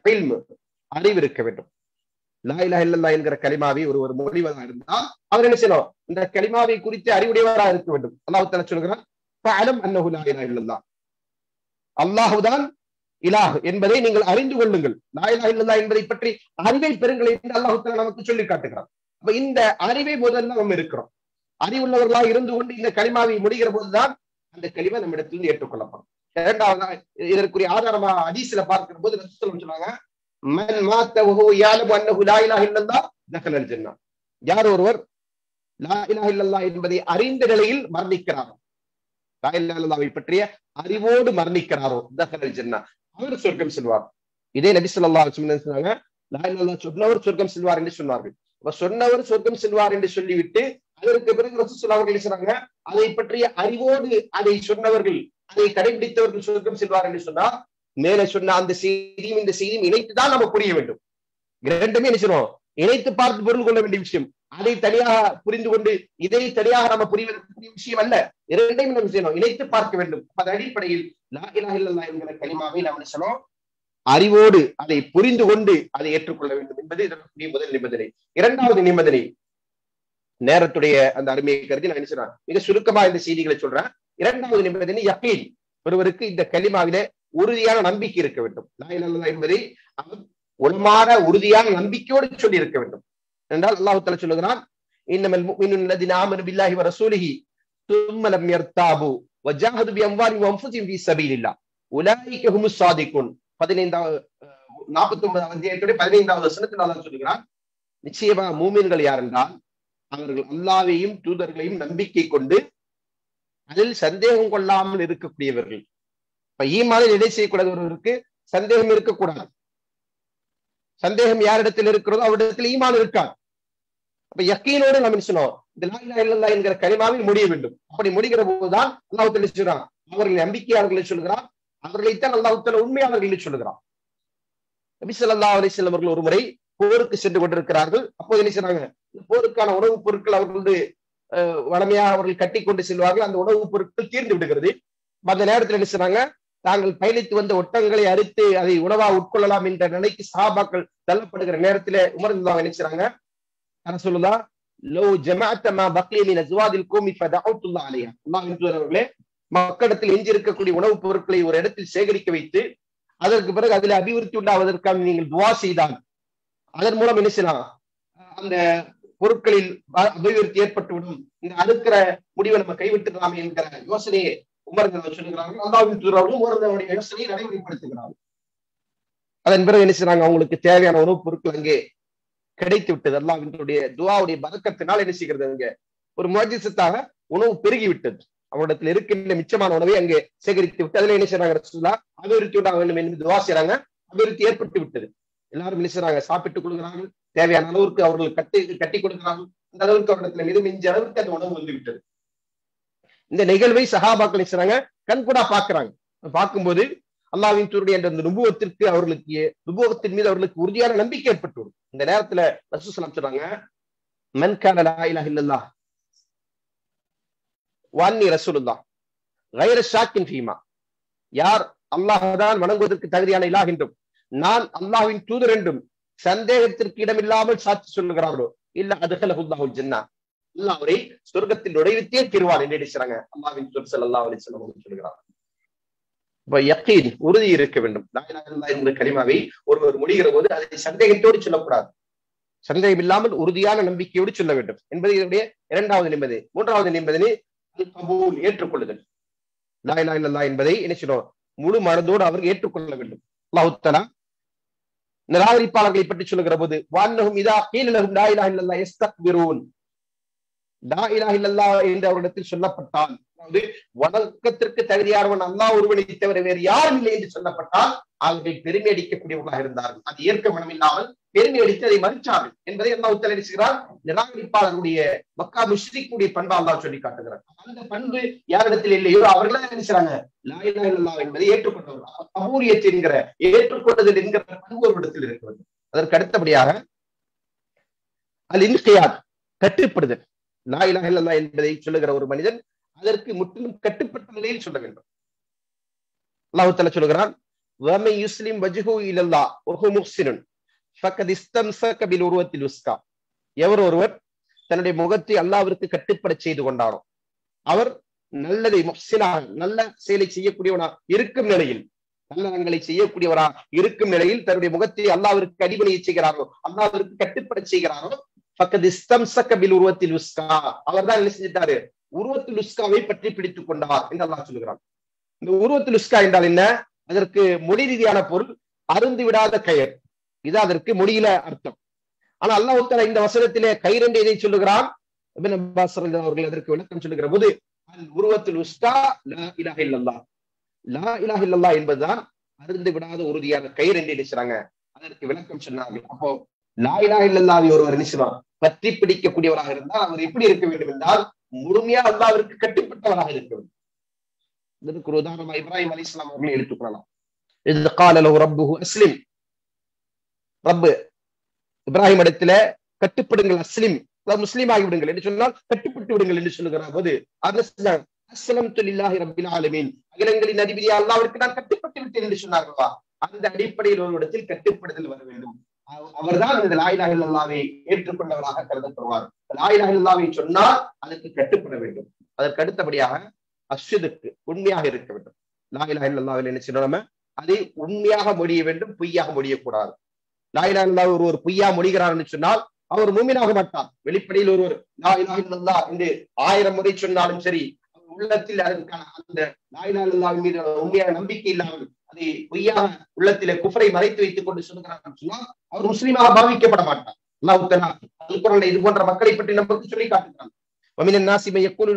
அறிவு இருக்க வேண்டும் லாயிலா இல்லல்லா என்கிற கலிமாவை ஒருவர் மொழிவதா இருந்தால் அவர் என்ன செய்யணும் இந்த கலிமாவை குறித்து அறிவுடையவராக இருக்க வேண்டும் அல்லாஹு தலா சொல்கிறார் ஃபஅலம் அன்னஹு லா இலாஹ இல்லல்லாஹ் அல்லாஹுதான் இலாஹ் என்பதை நீங்கள் அறிந்து கொள்ளுங்கள் லா இலாஹ இல்லல்லாஹ் என்பதை பற்றி அறிவை பெறுங்கள் என்று அல்லாஹு தஆலா நமக்கு சொல்லி காட்டுகிறார் அப்ப இந்த அறிவை முதல்ல நம்ம இருக்கிறோம் அறிவுள்ளவர்களாக இருந்து கொண்டு இந்த களிமாவை முடிகிற போதுதான் அந்த கலிமா நம்ம இடத்திலிருந்து ஏற்றுக்கொள்ளப்படும் இரண்டாவதா இதற்குரிய ஆதாரமா ஹதீஸ்ல பார்க்கிற போது ரசூலுல்லாஹி சொன்னாங்க மன் மாத்த வஹு யாலமு அன்னஹு லா இலாஹ இல்லல்லாஹ் தகலல் ஜன்னah யார் ஒருவர் லா இலாஹ இல்லல்லாஹ் என்பதை அறிந்த நிலையில் மரணிக்கிறார் லாயில்லாவை பற்றிய அறிவோடு மரணிக்கிறாரோ தஹல் ஜன்னா அவர் சொர்க்கம் செல்வார் இதே நபி சொல்லா சொன்னாங்க லாயில்லா சொன்னவர் சொர்க்கம் செல்வார் என்று சொன்னார்கள் அப்ப சொன்னவர் சொர்க்கம் செல்வார் என்று சொல்லிவிட்டு அதற்கு பிறகு ரசூல் அவர்கள் சொன்னாங்க அதை பற்றிய அறிவோடு அதை சொன்னவர்கள் அதை கடைபிடித்தவர்கள் சொர்க்கம் செல்வார் என்று சொன்னா மேலே சொன்ன அந்த செய்தியும் இந்த செய்தியும் இணைத்துதான் நம்ம புரிய வேண்டும் இரண்டுமே என்ன செய்யணும் இணைத்து பார்த்து பொருள் கொள்ள வேண்டிய விஷயம் அதை தனியாக புரிந்து கொண்டு இதை தனியாக நம்ம புரிவதற்குரிய விஷயம் அல்ல இரண்டையும் நம்ம செய்யணும் இணைத்து பார்க்க வேண்டும் அதன் அடிப்படையில் லா இலாஹ இல்லல்லாஹ் என்கிற கலிமாவை நாம் என்ன சொல்லணும் அறிவோடு அதை புரிந்து கொண்டு அதை ஏற்றுக்கொள்ள வேண்டும் என்பது இதற்குரிய முதல் நிபந்தனை இரண்டாவது நிபந்தனை நேரத்துடைய அந்த அருமையை கருதி நான் என்ன சொல்றேன் மிக சுருக்கமா இந்த செய்திகளை சொல்றேன் இரண்டாவது நிபந்தனை யக்கீன் ஒருவருக்கு இந்த கலிமாவில உறுதியான நம்பிக்கை இருக்க வேண்டும் லா இலாஹ இல்லல்லாஹ் என்பதை அவர் உண்மான உறுதியான நம்பிக்கையோடு சொல்லி இருக்க வேண்டும் என்றால் அல்லாஹு தஆலா சொல்லுகிறான் இன்னமல் முஃமினூன அல்லதீன ஆமனு பில்லாஹி வ ரசூலிஹி ثم لم يرتابوا وجاهدوا بأموالهم وأنفسهم في سبيل الله أولئك هم الصادقون பதினைந்தாவது நாற்பத்தி ஒன்பதாவது அத்தியாயத்துடைய பதினைந்தாவது வசனத்தில் அல்லாஹ் சொல்லுகிறான் நிச்சயமா மூமின்கள் யார் என்றால் அவர்கள் அல்லாவையும் தூதர்களையும் நம்பிக்கை கொண்டு அதில் சந்தேகம் கொள்ளாமல் இருக்கக்கூடியவர்கள் இப்ப ஈமானில் எடை செய்யக்கூடாதவர்களுக்கு சந்தேகம் இருக்கக்கூடாது சந்தேகம் யாரிடத்தில் இருக்கிறதோ அவரிடத்தில் ஈமான் இருக்காது அப்ப யக்கீனோடு நம்ம சொன்னோம் இந்த லா இலாஹ இல்லல்லாஹ் என்கிற கலிமாவில் முடிய வேண்டும் அப்படி முடிகிற போதுதான் அல்லாஹ் தஆலா சொல்றான் அவர்கள் நம்பிக்கையாளர்களை சொல்கிறான் அவர்களைத்தான் அல்லாஹ் தஆலா உண்மையாளர்களை சொல்லுகிறான் நபி ஸல்லல்லாஹு அலைஹி வஸல்லம் அவர்கள் ஒரு முறை போருக்கு சென்று கொண்டிருக்கிறார்கள் அப்போது என்ன செய்றாங்க போருக்கான உணவுப் பொருட்கள் அவர்களுடைய வளமையாக அவர்கள் கட்டி கொண்டு செல்வார்கள் அந்த உணவுப் பொருட்கள் தீர்ந்து விடுகிறது அந்த நேரத்தில் என்ன செய்றாங்க தாங்கள் பயணித்து வந்த ஒட்டங்களை அறுத்து அதை உணவா உட்கொள்ளலாம் என்ற நிலைக்கு சஹாபாக்கள் தள்ளப்படுகிற நேரத்துல உமர் நினைச்சாங்க என்ன சொல்லுதா லோ ஜமாஅத்த மா பக்லிய மின் அஸ்வாதில் கோமி ஃபதஅத்துல்லாஹ் அலைஹா அல்லாஹ் அவர்களே மக்களிடத்தில் எஞ்சி இருக்கக்கூடிய உணவுப் பொருட்களை ஒரு இடத்தில் சேகரிக்க வைத்து அதற்கு பிறகு அதில் அபிவிருத்தி உண்டாவதற்காக நீங்கள் துவா செய்தால் அதன் மூலம் என்ன செய்யலாம் அந்த பொருட்களில் அபிவிருத்தி ஏற்பட்டுவிடும் இந்த அடுக்கிற முடிவை நம்ம கைவிட்டுக்கலாம் என்கிற யோசனையை உமர் சொல்லுகிறார்கள் அல்லாவின் தூதர்களும் உமரனுடைய யோசனையை நடைமுறைப்படுத்துகிறார்கள் அதன் பிறகு என்ன செய்றாங்க அவங்களுக்கு தேவையான உணவுப் பொருட்கள் அங்கே கிடைத்து விட்டது அல்லாவினுடைய துவாவுடைய பதக்கத்தினால் என்ன செய்கிறது அங்க ஒரு முஜிசத்தாக உணவு பெருகி விட்டது அவரிடத்தில் இருக்கின்ற மிச்சமான உணவை அங்கே சேகரித்து விட்டு அதுல என்ன செய்றாங்க ரசூல்லா அபிவிருத்தி உண்டாக வேண்டும் என்று துவா செய்றாங்க அபிவிருத்தி ஏற்பட்டு விட்டது எல்லாரும் என்ன செய்றாங்க சாப்பிட்டுக் கொள்கிறார்கள் தேவையான அளவுக்கு அவர்கள் கட்டி கட்டி கொடுக்கிறார்கள் அந்த அளவுக்கு அவரிடத்துல மிக மிஞ்ச அளவுக்கு அந்த உணவு வந்து விட்டது இந்த நிகழ்வை சகாபாக்கள் என்ன செய்றாங்க கண்கூடா பாக்குறாங்க பார்க்கும்போது அல்லாவின் தூருடைய என்ற அந்த நுபுவத்திற்கு அவர்களுக்கு நுபுவத்தின் மீது அவர்களுக்கு உறுதியான நம்பிக்கை ஏற்பட்டு இந்த நேரத்துல ரசூசலாம் சொல்றாங்க மன்கான லா இலாஹ இல்லல்லாஹ் வான்னி ரசூலுல்லா கைர ஷாக்கின் ஃபீமா யார் அல்லாஹ் தான் வணங்குவதற்கு தகுதியான இலாஹ் என்றும் நான் அல்லாஹ்வின் தூதர் என்றும் சந்தேகத்திற்கு இடமில்லாமல் சாட்சி சொல்லுகிறார்களோ இல்ல அதுகலஹுல்லாஹுல் ஜன்னா அல்லாஹ் அவரை சொர்க்கத்தில் நுழைவித்தே தீர்வான் என்று நினைச்சாங்க அல்லாஹ்வின் தூதர் ஸல்லல்லாஹு அலைஹி வஸல்லம் சொல்கிறார் இப்ப யக்கீன் உறுதி இருக்க வேண்டும் என்ற கலிமாவை ஒருவர் முடிகிற போது அதை சந்தேகத்தோடு சொல்லக்கூடாது சந்தேகம் இல்லாமல் உறுதியான நம்பிக்கையோடு சொல்ல வேண்டும் என்பது இதனுடைய இரண்டாவது நிபந்தனை மூன்றாவது நிபந்தனை கபூல் ஏற்றுக்கொள்ளுதல் லாய் லாய் லல்லா என்பதை என்ன செய்யணும் முழு மனதோடு அவர் ஏற்றுக்கொள்ள வேண்டும் அல்லாஹுத்தலா நிராகரிப்பாளர்களை பற்றி சொல்லுகிற போது வான்னகும் இதா கீழகும் லா இலாஹ இல்லல்லாஹ் யஸ்தக்பிரூன் லா இலாஹ இல்லல்லாஹ் என்று அவரிடத்தில் சொல்லப்பட்டால் அதாவது வணக்கத்திற்கு தகுதியானவன் அல்லாஹ் ஒருவனை தவிர வேறு யாரும் இல்லை என்று சொல்லப்பட்டால் அவர்கள் பெருமை அடிக்கக்கூடியவர்களாக இருந்தார்கள் அது ஏற்க மனம் இல்லாமல் பெருமை அடித்து அதை மறுச்சார்கள் என்பதை அல்லாஹ் உத்தரவிடுகிறார் நிராகரிப்பாளர்களுடைய மக்கா முஷ்ரிக்குடைய பண்பா அல்லாஹ் சொல்லி காட்டுகிறார் அந்த பண்பு யாரிடத்தில் இல்லையோ அவர்களே நினைச்சாங்க லாயிலா இல்லா என்பதை ஏற்றுக்கொண்டவர்கள் கபூரியத் என்கிற ஏற்றுக்கொள்ளுதல் என்கிற பண்பு ஒரு இடத்தில் இருக்கிறது அதற்கு அடுத்தபடியாக அல் இன்கியாத் கட்டுப்படுதல் லா இலாஹ இல்லல்லா என்பதை சொல்லுகிற ஒரு மனிதன் அதற்கு முற்றிலும் கட்டுப்பட்ட நிலையில் சொல்ல வேண்டும் அல்லாஹு தஆலா சொல்கிறான் வமை யுஸ்லிம் வஜ்ஹு இலல்லா வஹு முஹ்சினுன் ஃபக்கத் இஸ்தம்சக பில் உருவத்தில் உஸ்கா எவர் ஒருவர் தன்னுடைய முகத்தை அல்லாவிற்கு கட்டுப்பட செய்து கொண்டாரோ அவர் நல்லதை முஹ்சினாக நல்ல செயலை செய்யக்கூடியவனா இருக்கும் நிலையில் நல்லறங்களை செய்யக்கூடியவரா இருக்கும் நிலையில் தன்னுடைய முகத்தை அல்லாவிற்கு அடிபணியை செய்கிறாரோ அல்லாவிற்கு கட்டுப்பட செய்கிறாரோ பக்கத்து இஸ்தம்சக பில் உருவத்தில் உஸ்கா அவர் தான் என்ன செஞ்சிட்டாரு உருவத்தில் உஸ்காவை பற்றி பிடித்துக் கொண்டார் என்று அல்லாஹ் சொல்லுகிறான் இந்த உருவத்தில் உஸ்கா என்றால் என்ன அதற்கு மொழி ரீதியான பொருள் அருந்து விடாத கயர் இது அதற்கு மொழியில அர்த்தம் ஆனா அல்லாஹ் இந்த வசனத்திலே கயிறு என்று எதை சொல்லுகிறான் அவர்கள் அதற்கு விளக்கம் சொல்லுகிற போது அல் உருவத்தில் உஸ்தா லா இலாஹ இல்லல்லாஹ் லா இலாஹ இல்லல்லாஹ் என்பதுதான் அருந்து விடாத உறுதியான கயிறு என்று நினைச்சாங்க அதற்கு விளக்கம் சொன்னார்கள் அப்போ லா இலாஹ இல்லல்லாஹ் ஒருவர் நினைச்சுவான் பற்றி பிடிக்கக்கூடியவராக இருந்தால் அவர் எப்படி இருக்க வேண்டும் என்றால் முழுமையா அல்லாவிற்கு கட்டுப்பட்டவராக இருக்க வேண்டும் இதற்கு ஒரு உதாரணமா இப்ராஹிம் அலி இஸ்லாம் அவர்களை எடுத்துக்கொள்ளலாம் இது காலலோ ரப்புஹு அஸ்லிம் ரப்பு இப்ராஹிம் இடத்துல கட்டுப்படுங்கள் அஸ்லிம் அதாவது முஸ்லீம் ஆகிவிடுங்கள் என்று சொன்னால் கட்டுப்பட்டு விடுங்கள் என்று சொல்லுகிற போது அஸ்லம் தொழிலாகி ரப்பில் ஆலமீன் அகிலங்களின் அதிபதி அல்லாவிற்கு நான் கட்டுப்பட்டு விட்டேன் என்று சொன்னார்களா அந்த அடிப்படையில் ஒரு இடத்தில் கட்டுப்படுதல் வர வேண்டும் அவர்தான் இந்த லாயிலாக இல்லாவை ஏற்றுக்கொண்டவராக கருதப்படுவார் லாயிலாக இல்லாவை சொன்னால் அதற்கு கட்டுப்பட வேண்டும் அதற்கு அடுத்தபடியாக அஸ்வதுக்கு உண்மையாக இருக்க வேண்டும் லாயிலாக இல்லாவில் என்ன செய்யணும் நம்ம அதை உண்மையாக மொழிய வேண்டும் பொய்யாக மொழியக்கூடாது லாயிலாக இல்லாத ஒருவர் பொய்யா மொழிகிறார் என்று சொன்னால் அவர் மூமினாக மாட்டார் வெளிப்படையில் ஒருவர் லாயிலாக இல்லல்லா என்று ஆயிரம் முறை சொன்னாலும் சரி உள்ளத்தில் அதற்கான அந்த லாயிலாக மீது உண்மையான நம்பிக்கை இல்லாமல் அதை பொய்யாக உள்ளத்திலே குஃபரை மறைத்து வைத்துக் கொண்டு சொல்லுகிறார் சொன்னால் அவர் முஸ்லீமாக பாவிக்கப்பட மாட்டார் அல்லாஹ் அல்குரல்ல இது போன்ற மக்களை பற்றி நமக்கு சொல்லி காட்டுகிறான் ومن الناس من يقول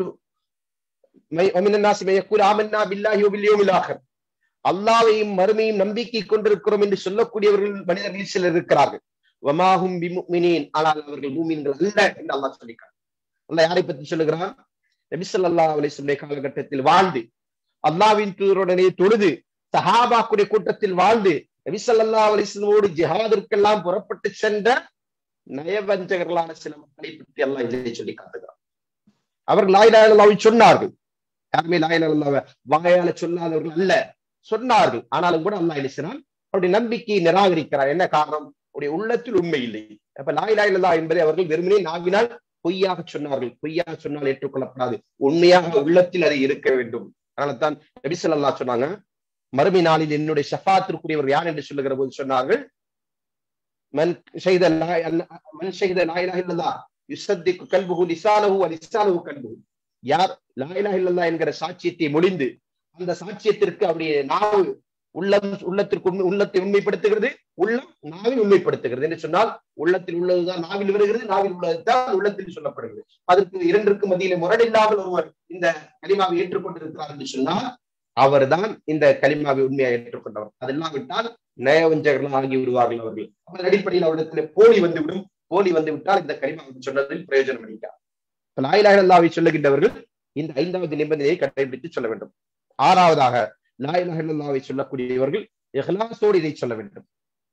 ومن الناس من يقول آمنا بالله وباليوم الآخر அல்லாவையும் மறுமையும் நம்பிக்கை கொண்டிருக்கிறோம் என்று சொல்லக்கூடியவர்கள் மனிதர்கள் சிலர் இருக்கிறார்கள் வமாஹும் பிமுமினீன் ஆனால் அவர்கள் மூமின்கள் அல்ல என்று அல்லாஹ் சொல்லிக்கிறார் அல்லாஹ் யாரை பற்றி சொல்லுகிறான் நபி ஸல்லல்லாஹு அலைஹி வஸல்லம் காலகட்டத்தில் வாழ்ந்து அல்லாஹ்வின் தூதருடனே தொழுது சஹாபாக்குடைய கூட்டத்தில் வாழ்ந்து நபி ஸல்லல்லாஹு அலைஹி வஸல்லமோடு ஜிஹாதிற்கெல்லாம் புறப்பட்டு சென்ற நயவஞ்சகர்களான சில மக்களை பற்றி அல்லாஹ் இதை சொல்லி காட்டுகிறார் அவர்கள் லாயிலா இல்லாவை சொன்னார்கள் யாருமே லாயிலா இல்லாவ வாயால சொல்லாதவர்கள் அல்ல சொன்னார்கள் ஆனாலும் கூட அல்லாஹ் எழுசினான் அவருடைய நம்பிக்கையை நிராகரிக்கிறார் என்ன காரணம் அவருடைய உள்ளத்தில் உண்மை இல்லை அப்ப லாயிலா இல்லா என்பதை அவர்கள் வெறுமனே நாவினால் பொய்யாக சொன்னார்கள் பொய்யாக சொன்னால் ஏற்றுக்கொள்ளப்படாது உண்மையாக உள்ளத்தில் அது இருக்க வேண்டும் அதனால தான் நபிசல்லா சொன்னாங்க மறுமை நாளில் என்னுடைய ஷஃபாத்திற்குரியவர் யார் என்று சொல்லுகிற போது சொன்னார்கள் மன் ஷைத மன் ஷைத லாயிலா இல்லல்லா யுசத்திக்கு கல்புகு லிசானஹு லிசானஹு கல்புகு யார் லாயிலா இல்லல்லா என்கிற சாட்சியத்தை மொழிந்து அந்த சாட்சியத்திற்கு அவருடைய நாவு உள்ளம் உள்ளத்திற்கு உண்மை உள்ளத்தை உண்மைப்படுத்துகிறது உள்ளம் நாவில் உண்மைப்படுத்துகிறது என்று சொன்னால் உள்ளத்தில் உள்ளதுதான் நாவில் வருகிறது நாவில் உள்ளதுதான் உள்ளத்தில் சொல்லப்படுகிறது அதற்கு இரண்டிற்கு மத்தியில முரணில்லாமல் ஒருவர் இந்த கலிமாவை ஏற்றுக்கொண்டிருக்கிறார் என்று சொன்னால் அவர்தான் இந்த கலிமாவை உண்மையாக ஏற்றுக்கொண்டவர் அதெல்லாம் விட்டால் நயவஞ்சகர்கள் ஆகி விடுவார்கள் அவர்கள் அதன் அடிப்படையில் அவரிடத்துல போலி வந்துவிடும் போலி வந்து விட்டால் இந்த கலிமாவை சொன்னதில் பிரயோஜனம் அளிக்கார் லாயிலாக சொல்லுகின்றவர்கள் இந்த ஐந்தாவது நிபந்தனையை கடைபிடித்து சொல்ல வேண்டும் ஆறாவதாக லாயிலாவை சொல்லக்கூடியவர்கள் இஹ்லாஸோடு இதை சொல்ல வேண்டும்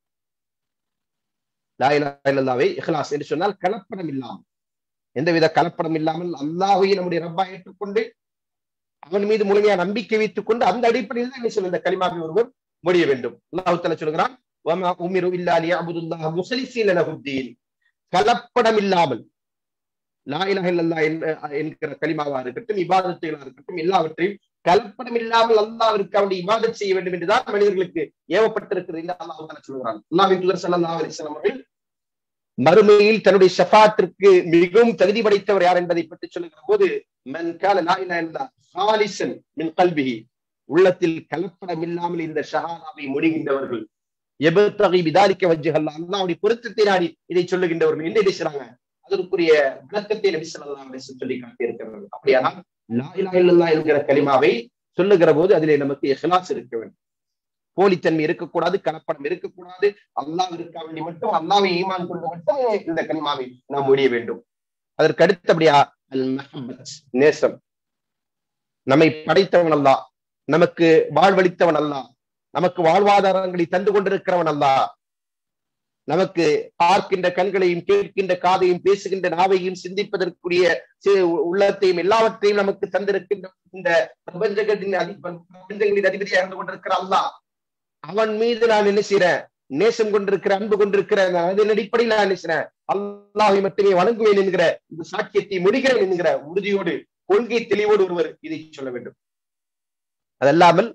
லாயிலாவை இஹ்லாஸ் என்று சொன்னால் கலப்படம் இல்லாமல் எந்தவித கலப்படம் இல்லாமல் அல்லாஹையை நம்முடைய ரப்பா ஏற்றுக்கொண்டு அவன் மீது முழுமையா நம்பிக்கை வைத்துக் கொண்டு அந்த அடிப்படையில் தான் சொல்ல இந்த கலிமாவை ஒருவர் முடிய வேண்டும் அல்லாஹு தலா சொல்கிறான் உமிரு இல்லாலி அபுதுல்லாஹ் முசலிசீன் லஹுத்தீன் கலப்படம் இல்லாமல் லாயிலாக இல்லல்லா என்கிற கலிமாவா இருக்கட்டும் இபாதத்துகளா இருக்கட்டும் எல்லாவற்றையும் கல்பனம் இல்லாமல் அல்லாவிற்கு அவனுடைய இபாதத் செய்ய வேண்டும் என்றுதான் மனிதர்களுக்கு ஏவப்பட்டிருக்கிறது என்று அல்லாஹ் சொல்கிறான் அல்லாவின் தூதர் சல்லா அலிஸ்லாம் அவர்கள் மறுமையில் தன்னுடைய ஷஃபாத்திற்கு மிகவும் தகுதி படைத்தவர் யார் என்பதை பற்றி சொல்லுகிற போது மன் கால ஹாலிசன் மின் கல்விஹி உள்ளத்தில் கலப்படம் இல்லாமல் இந்த ஷஹாதாவை முடிகின்றவர்கள் எபத்தகை விதாரிக்க வஜ்ஜுகள் அல்லாவுடைய பொருத்தத்தை நாடி இதை சொல்லுகின்றவர்கள் என்ன செய்றாங்க அதற்குரிய விளக்கத்தை நபி சொல்லா சொல்லி காட்டியிருக்கிறார்கள் அப்படியானால் லா இலா இல்லல்லா என்கிற கலிமாவை சொல்லுகிற போது அதிலே நமக்கு இஹ்லாஸ் இருக்க வேண்டும் போலித்தன்மை இருக்கக்கூடாது கலப்படம் இருக்கக்கூடாது அல்லாஹ் இருக்க வேண்டி மட்டும் அல்லாவை ஈமான் கொண்டு மட்டும் இந்த கலிமாவை நாம் முடிய வேண்டும் அதற்கு அடுத்தபடியா அல் மஹபத் நேசம் நம்மை படைத்தவன் அல்லா நமக்கு வாழ்வளித்தவன் அல்லா நமக்கு வாழ்வாதாரங்களை தந்து கொண்டிருக்கிறவன் அல்லா நமக்கு பார்க்கின்ற கண்களையும் கேட்கின்ற காதையும் பேசுகின்ற நாவையும் சிந்திப்பதற்குரிய உள்ளத்தையும் எல்லாவற்றையும் நமக்கு தந்திருக்கின்ற இந்த பிரபஞ்சகத்தின் அதி பிரபஞ்சங்களின் அதிபதியாக இருந்து கொண்டிருக்கிற அல்லா அவன் மீது நான் என்ன செய்யறேன் நேசம் கொண்டிருக்கிற அன்பு கொண்டிருக்கிற அதன் அடிப்படையில் நான் என்ன செய்யறேன் அல்லாவை மட்டுமே வணங்குவேன் என்கிற இந்த சாட்சியத்தை முடிகிறேன் என்கிற உறுதியோடு கொள்கை தெளிவோடு ஒருவர் இதை சொல்ல வேண்டும் அதல்லாமல்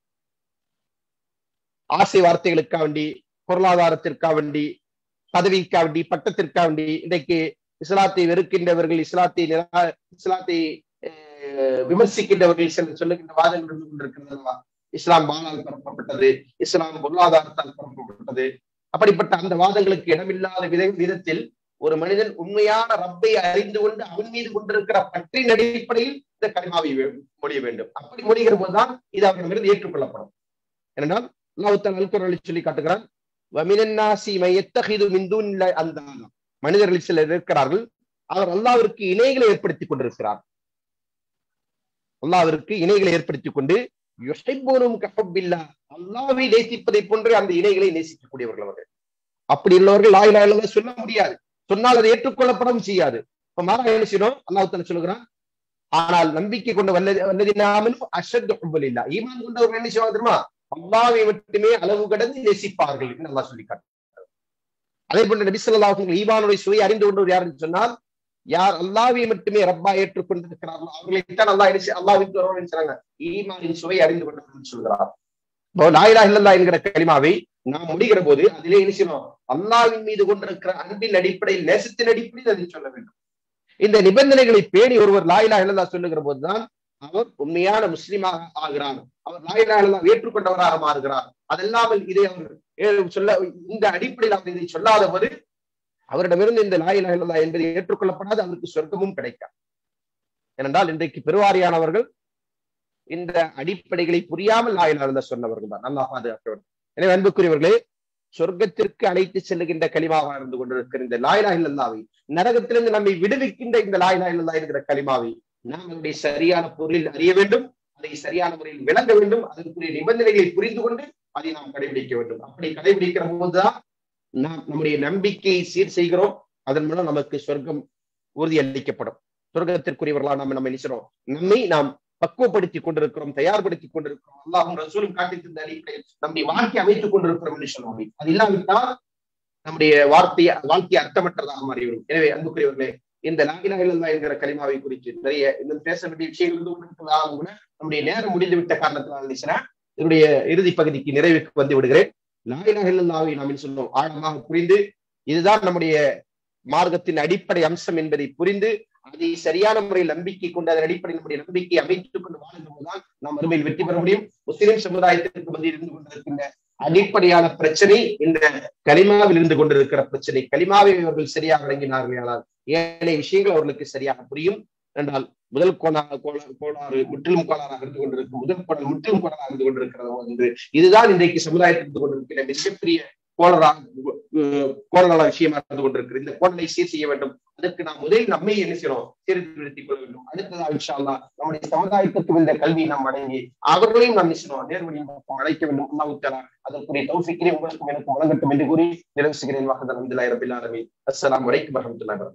ஆசை வார்த்தைகளுக்காக வேண்டி பொருளாதாரத்திற்காக வேண்டி பதவிக்காக வேண்டி பட்டத்திற்காக வேண்டி இன்றைக்கு இஸ்லாத்தை வெறுக்கின்றவர்கள் இஸ்லாத்தை இஸ்லாத்தை விமர்சிக்கின்றவர்கள் சில சொல்லுகின்ற வாதங்கள் கொண்டிருக்கிறது இஸ்லாம் பாலால் பரப்பப்பட்டது இஸ்லாம் பொருளாதாரத்தால் பரப்பப்பட்டது அப்படிப்பட்ட அந்த வாதங்களுக்கு இடமில்லாத வித விதத்தில் ஒரு மனிதன் உண்மையான ரப்பை அறிந்து கொண்டு அவன் மீது கொண்டிருக்கிற பற்றின் அடிப்படையில் இந்த கலிமாவை வே- மொழிய வேண்டும் அப்படி மொழிகிற போதுதான் இது அவரிடமிருந்து ஏற்றுக்கொள்ளப்படும் ஏனென்றால் அல்லாஹ் அல்குரலை சொல்லி காட்டுகிறான் வமினன்னாசி மையத்தகிது மிந்துன் அந்த மனிதர்கள் சிலர் இருக்கிறார்கள் அவர் அல்லாவிற்கு இணைகளை ஏற்படுத்திக் கொண்டிருக்கிறார் அல்லாவிற்கு இணைகளை ஏற்படுத்திக் கொண்டு யுஹிப்பூனும் கஹப்பில்லா அல்லாவை நேசிப்பதை போன்று அந்த இணைகளை நேசிக்கக்கூடியவர்கள் அவர்கள் அப்படி உள்ளவர்கள் லாய் லாய் சொல்ல முடியாது சொன்னால் அதை ஏற்றுக்கொள்ளப்படவும் செய்யாது இப்ப மாறாக என்ன செய்யணும் அல்லாஹ் சொல்லுகிறான் ஆனால் நம்பிக்கை கொண்ட வல்லதி வல்லதினாமனும் அஷத் ஹுப்பல் இல்லா ஈமான் கொண்டவர்கள் என்ன செய்வாங்க தெரியுமா அல்லாவை மட்டுமே அளவு கடந்து நேசிப்பார்கள் என்று அல்லாஹ் சொல்லி காட்டுறார் அதே போன்ற நபி ஸல்லல்லாஹு அலைஹி வஸல்லம் ஈமானுடைய சுவை அறிந்து கொண்டவர் யாருன்னு சொன்னால் யார் அல்லாவை மட்டுமே ரப்பா ஏற்றுக்கொண்டிருக்கிறார்களோ அவர்களைத்தான் அல்லாஹ் என்ன செய்ய- அல்லாஹ்வின் வருவார்கள் சொன்னாங்க ஈமானின் சுவை அறிந்து கொண்டவர்கள் சொல்கிறார் இப்போ லாயிலா இல்லல்லா என்கிற கலிமாவை நாம் முடிகிற போது அதிலே என்ன செய்யணும் அல்லாவின் மீது கொண்டிருக்கிற அன்பின் அடிப்படையில் நேசத்தின் அடிப்படையில் அதை சொல்ல வேண்டும் இந்த நிபந்தனைகளை பேணி ஒருவர் லாயிலா இல்லல்லா சொல்லுகிற போதுதான் அவர் உண்மையான முஸ்லிமாக ஆகிறார் அவர் லாயிலா இல்லல்லா ஏற்றுக்கொண்டவராக மாறுகிறார் அதல்லாமல் இதை அவர் ஏ- சொல்ல இந்த அடிப்படையில் அவர் இதை சொல்லாத போது அவரிடமிருந்து இந்த லாயிலா இல்லல்லா என்பதை ஏற்றுக்கொள்ளப்படாது அவருக்கு சொர்க்கமும் கிடைக்காது ஏனென்றால் இன்றைக்கு பெருவாரியானவர்கள் இந்த அடிப்படைகளை புரியாமல் லாயிலா இல்லல்லா சொன்னவர்கள் தான் நல்லா பாதுகாக்க வேண்டும் எனவே அன்புக்குரியவர்களே சொர்க்கத்திற்கு அழைத்து செல்லுகின்ற கலிமாவாக இருந்து கொண்டிருக்கிற இந்த லாயிலா இல்லல்லாவை நரகத்திலிருந்து நம்மை விடுவிக்கின்ற இந்த லாயிலா இல்லல்லா என்கிற கலிமாவை நாம் அதனுடைய சரியான பொருளில் அறிய வேண்டும் அதை சரியான முறையில் விளங்க வேண்டும் அதற்குரிய நிபந்தனைகளை புரிந்து கொண்டு அதை நாம் கடைபிடிக்க வேண்டும் அப்படி கடைபிடிக்கிற போதுதான் நாம் நம்முடைய நம்பிக்கையை சீர் செய்கிறோம் அதன் மூலம் நமக்கு சொர்க்கம் உறுதி அளிக்கப்படும் சொர்க்கத்திற்குரியவர்களா நாம் நம்ம நினைக்கிறோம் நம்மை நாம் பக்குவப்படுத்தி கொண்டிருக்கிறோம் தயார்படுத்தி கொண்டிருக்கிறோம் அல்லாஹும் ரசூலும் காட்டி தந்த அடிப்படையில் நம்முடைய வாழ்க்கை அமைத்துக் கொண்டிருக்கிறோம் என்று சொல்ல முடியும் அது இல்லாவிட்டால் நம்முடைய வார்த்தைய வாழ்க்கை அர்த்தமற்றதாக மாறிவிடும் எனவே அன்புக்குரியவர்களே இந்த லாகிலா இல்லல்லா என்கிற கலிமாவை குறித்து நிறைய இன்னும் பேச வேண்டிய விஷயங்கள் இருந்து கொண்டிருப்பதாலும் கூட நம்முடைய நேரம் முடிந்து விட்ட காரணத்தினால் நினைக்கிறேன் இதனுடைய இறுதி பகுதிக்கு நிறைவுக்கு வந்து விடுகிறேன் லாகிலா இல்லல்லாவை நாம் என்ன சொன்னோம் ஆழமாக புரிந்து இதுதான் நம்முடைய மார்க்கத்தின் அடிப்படை அம்சம் என்பதை புரிந்து அதை சரியான முறையில் நம்பிக்கை கொண்டு அதன் அடிப்படையில் நம்முடைய நம்பிக்கை அமைத்துக் கொண்டு வாழ்ந்த போதுதான் நாம் அருமையில் வெற்றி பெற முடியும் முஸ்லிம் சமுதாயத்திற்கு வந்து இருந்து கொண்டிருக்கின்ற அடிப்படையான பிரச்சனை இந்த கலிமாவில் இருந்து கொண்டிருக்கிற பிரச்சனை கலிமாவை அவர்கள் சரியாக விளங்கினார்கள் ஆனால் ஏனைய விஷயங்கள் அவர்களுக்கு சரியாக புரியும் என்றால் முதல் கோணா கோளா கோளாறு முற்றிலும் கோளாறாக இருந்து கொண்டிருக்கும் முதல் கோணல் முற்றிலும் கோளாறாக இருந்து கொண்டிருக்கிறது வந்து இதுதான் இன்றைக்கு சமுதாயத்தில் இருந்து கொண்டிருக்கிற மிகப்பெரிய கோளராக கோணலான விஷயமா இருந்து கொண்டிருக்கிற இந்த கோணலை சீர் செய்ய வேண்டும் அதற்கு நாம் முதலில் நம்மை என்ன செய்யணும் சீர்திருத்திக் கொள்ள வேண்டும் அடுத்ததா இன்ஷா அல்லாஹ் நம்முடைய சமுதாயத்துக்கு இந்த கல்வி நாம் வழங்கி அவர்களையும் நாம் நிச்சயம் நேர்வழியும் அழைக்க வேண்டும் அல்லாஹ் தஆலா அதற்குரிய தௌஃபிக்கினை உங்களுக்கும் எனக்கு வழங்கட்டும் என்று கூறி நிறைவு செய்கிறேன் வாஹதன் அல்ஹம்துலில்லாஹி ரபில் ஆலமீன் அஸ்ஸலாமு அலைக்கும் வரஹ்மத்துல்லாஹி வபரகாத்துஹு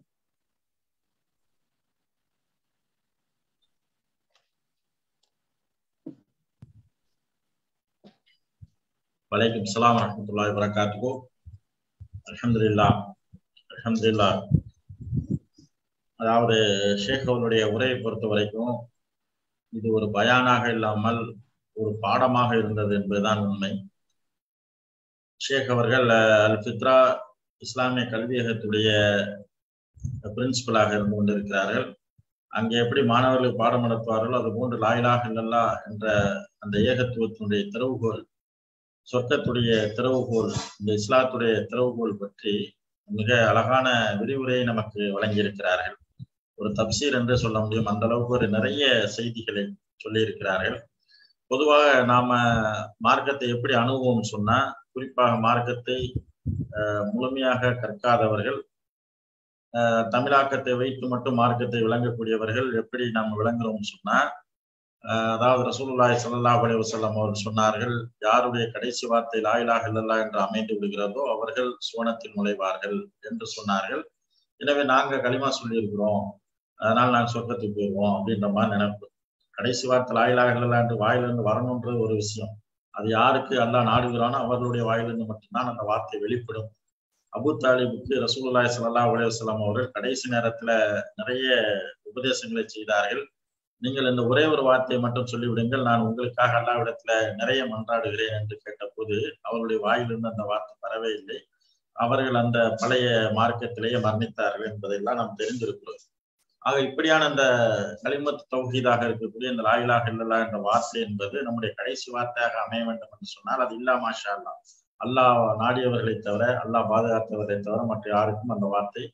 வலைக்கும் சலாம் வரமத்துல்லாஹி வரகாத்துகோ அல்ஹம்துலில்லா அல்ஹம்துலில்லா அதாவது ஷேக் அவருடைய உரையை பொறுத்த வரைக்கும் இது ஒரு பயானாக இல்லாமல் ஒரு பாடமாக இருந்தது என்பதுதான் உண்மை ஷேக் அவர்கள் அல் ஃபித்ரா இஸ்லாமிய கல்வியகத்துடைய பிரின்சிபலாக இருந்து கொண்டிருக்கிறார்கள் அங்கே எப்படி மாணவர்களுக்கு பாடம் நடத்துவார்களோ அது போன்று லாயிலாக இல்லல்லா என்ற அந்த ஏகத்துவத்தினுடைய திறவுகோல் சொர்க்கத்துடைய திறவுகோல் இந்த இஸ்லாத்துடைய திறவுகோல் பற்றி மிக அழகான விரிவுரையை நமக்கு வழங்கியிருக்கிறார்கள் ஒரு தப்சீர் என்று சொல்ல முடியும் அந்த அளவுக்கு ஒரு நிறைய செய்திகளை சொல்லியிருக்கிறார்கள் பொதுவாக நாம மார்க்கத்தை எப்படி அணுகுவோம் சொன்னா குறிப்பாக மார்க்கத்தை முழுமையாக கற்காதவர்கள் தமிழாக்கத்தை வைத்து மட்டும் மார்க்கத்தை விளங்கக்கூடியவர்கள் எப்படி நாம் விளங்குறோம் சொன்னா அதாவது ரசூலுல்லாய் சல்லா அலி வசல்லம் அவர்கள் சொன்னார்கள் யாருடைய கடைசி வார்த்தை லாயிலாக இல்லல்லா என்று அமைந்து விடுகிறதோ அவர்கள் சுவனத்தில் நுழைவார்கள் என்று சொன்னார்கள் எனவே நாங்க களிமா சொல்லியிருக்கிறோம் அதனால் நாங்கள் சொர்க்கத்துக்கு போயிடுவோம் அப்படின்ற மாதிரி நினைப்பு கடைசி வார்த்தை லாயிலாக இல்லல்லா என்று வாயிலிருந்து வரணுன்றது ஒரு விஷயம் அது யாருக்கு அல்லா நாடுகிறானோ அவர்களுடைய வாயிலிருந்து மட்டும்தான் அந்த வார்த்தை வெளிப்படும் அபு தாலிபுக்கு ரசூலுல்லாய் சல்லா அலி வசல்லாம் அவர்கள் கடைசி நேரத்துல நிறைய உபதேசங்களை செய்தார்கள் நீங்கள் இந்த ஒரே ஒரு வார்த்தையை மட்டும் சொல்லிவிடுங்கள் நான் உங்களுக்காக அல்லாவிடத்துல நிறைய மன்றாடுகிறேன் என்று கேட்டபோது அவருடைய வாயிலிருந்து அந்த வார்த்தை வரவே இல்லை அவர்கள் அந்த பழைய மார்க்கத்திலேயே மரணித்தார்கள் என்பதையெல்லாம் நாம் தெரிந்திருக்கிறோம் ஆக இப்படியான அந்த களிமத் தௌஹீதாக இருக்கக்கூடிய இந்த லாயிலாக இல்லல்லா என்ற வார்த்தை என்பது நம்முடைய கடைசி வார்த்தையாக அமைய வேண்டும் என்று சொன்னால் அது இல்லா மாஷா அல்லா அல்லாஹ் நாடியவர்களை தவிர அல்லாஹ் பாதுகாத்தவர்களை தவிர மற்ற யாருக்கும் அந்த வார்த்தை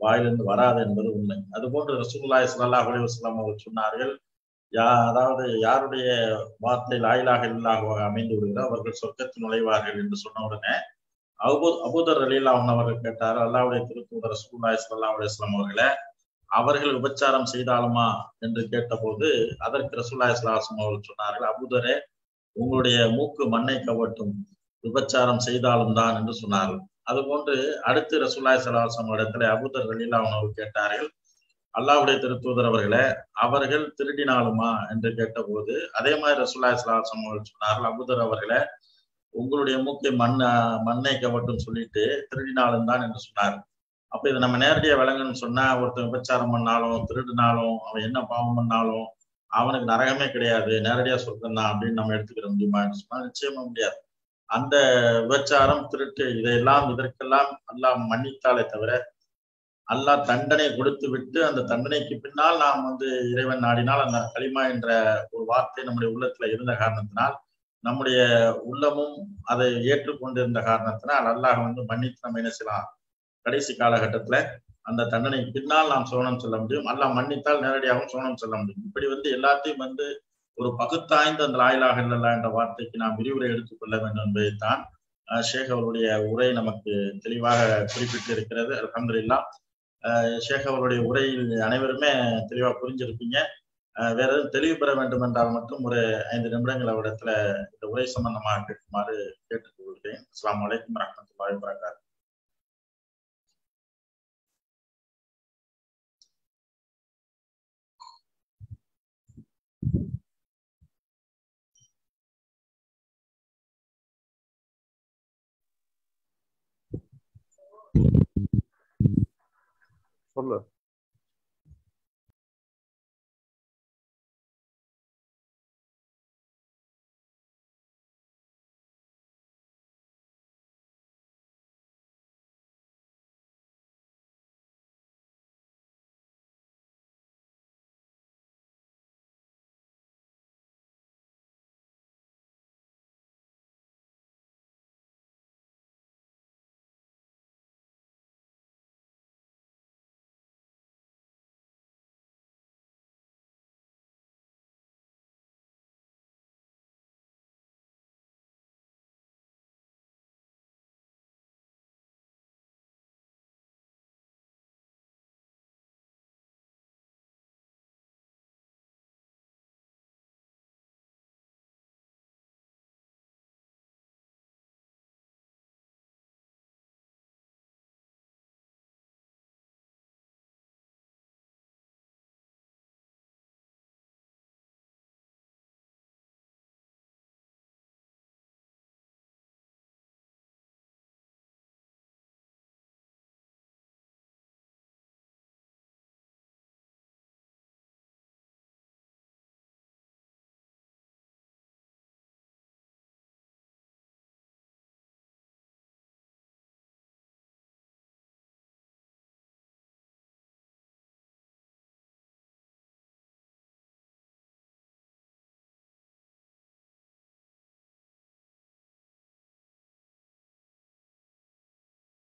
வாயிலிருந்து வராது என்பது உண்மை அதுபோன்று ரசூலுல்லாஹி ஸல்லல்லாஹு அலைஹி வஸல்லம் அவர்கள் சொன்னார்கள் யா அதாவது யாருடைய வார்த்தை லாயிலாக இல்லாக அமைந்து விடுகிறோ அவர்கள் சொர்க்கத்தில் நுழைவார்கள் என்று சொன்ன உடனே அபு அபூதர் அலிலா அவர்கள் கேட்டார் அல்லாவுடைய திருத்தூதர் ரசூலுல்லாஹி ஸல்லல்லாஹு அலைஹி வஸல்லம் அவர்களே அவர்கள் விபச்சாரம் செய்தாலுமா என்று கேட்டபோது அதற்கு ரசூலுல்லாஹி ஸல்லல்லாஹு அலைஹி வஸல்லம் அவர்கள் சொன்னார்கள் அபூதரே உங்களுடைய மூக்கு மண்ணை கவட்டும் விபச்சாரம் செய்தாலும் தான் என்று சொன்னார்கள் அதுபோன்று அடுத்து ரசூல்லாய் சலாசம் இடத்துல அபுதர் ரலீலா அவர்கள் கேட்டார்கள் அல்லாவுடைய திருத்தூதர் அவர்களே அவர்கள் திருடினாலுமா என்று கேட்டபோது அதே மாதிரி ரசூல்லாய் சலாசம் அவர்கள் சொன்னார்கள் அபுதர் அவர்களே உங்களுடைய மூக்கை மண் மண்ணை கவட்டும் சொல்லிட்டு திருடினாலும் தான் என்று சொன்னார் அப்ப இதை நம்ம நேரடியா விளங்கணும்னு சொன்னா ஒருத்தன் விபச்சாரம் பண்ணாலும் திருடினாலும் அவன் என்ன பாவம் பண்ணாலும் அவனுக்கு நரகமே கிடையாது நேரடியா சொல்றேன் தான் அப்படின்னு நம்ம எடுத்துக்கிற முடியுமான்னு சொன்னா நிச்சயமா முடியாது அந்த விபச்சாரம் திருட்டு இதையெல்லாம் இதற்கெல்லாம் அல்லாஹ் மன்னித்தாலே தவிர அல்லாஹ் தண்டனை கொடுத்து விட்டு அந்த தண்டனைக்கு பின்னால் நாம் வந்து இறைவன் நாடினால் அந்த களிமா என்ற ஒரு வார்த்தை நம்முடைய உள்ளத்துல இருந்த காரணத்தினால் நம்முடைய உள்ளமும் அதை ஏற்றுக்கொண்டிருந்த காரணத்தினால் அல்லாஹ் வந்து மன்னித்து நம்ம என்ன செய்யலாம் கடைசி காலகட்டத்துல அந்த தண்டனைக்கு பின்னால் நாம் சோனம் செல்ல முடியும் அல்லாஹ் மன்னித்தால் நேரடியாகவும் சோனம் செல்ல முடியும் இப்படி வந்து எல்லாத்தையும் வந்து ஒரு பகுத்தாய்ந்த அந்த லாயிலாக இல்லல்லா என்ற வார்த்தைக்கு நாம் விரிவுரை எடுத்துக்கொள்ள வேண்டும் என்பதைத்தான் ஷேக் அவருடைய உரை நமக்கு தெளிவாக குறிப்பிட்டு இருக்கிறது அலமதுல்லா ஷேக் அவருடைய உரையில் அனைவருமே தெளிவாக புரிஞ்சிருப்பீங்க வேற எதுவும் தெளிவு பெற வேண்டும் என்றால் மட்டும் ஒரு ஐந்து நிமிடங்கள் அவரிடத்துல இந்த உரை சம்பந்தமாக கேட்குமாறு கேட்டுக்கொள்கிறேன் அஸ்லாம் வலைக்கம் வரமத்துல்லாஹி வரகாத்து சொல்லு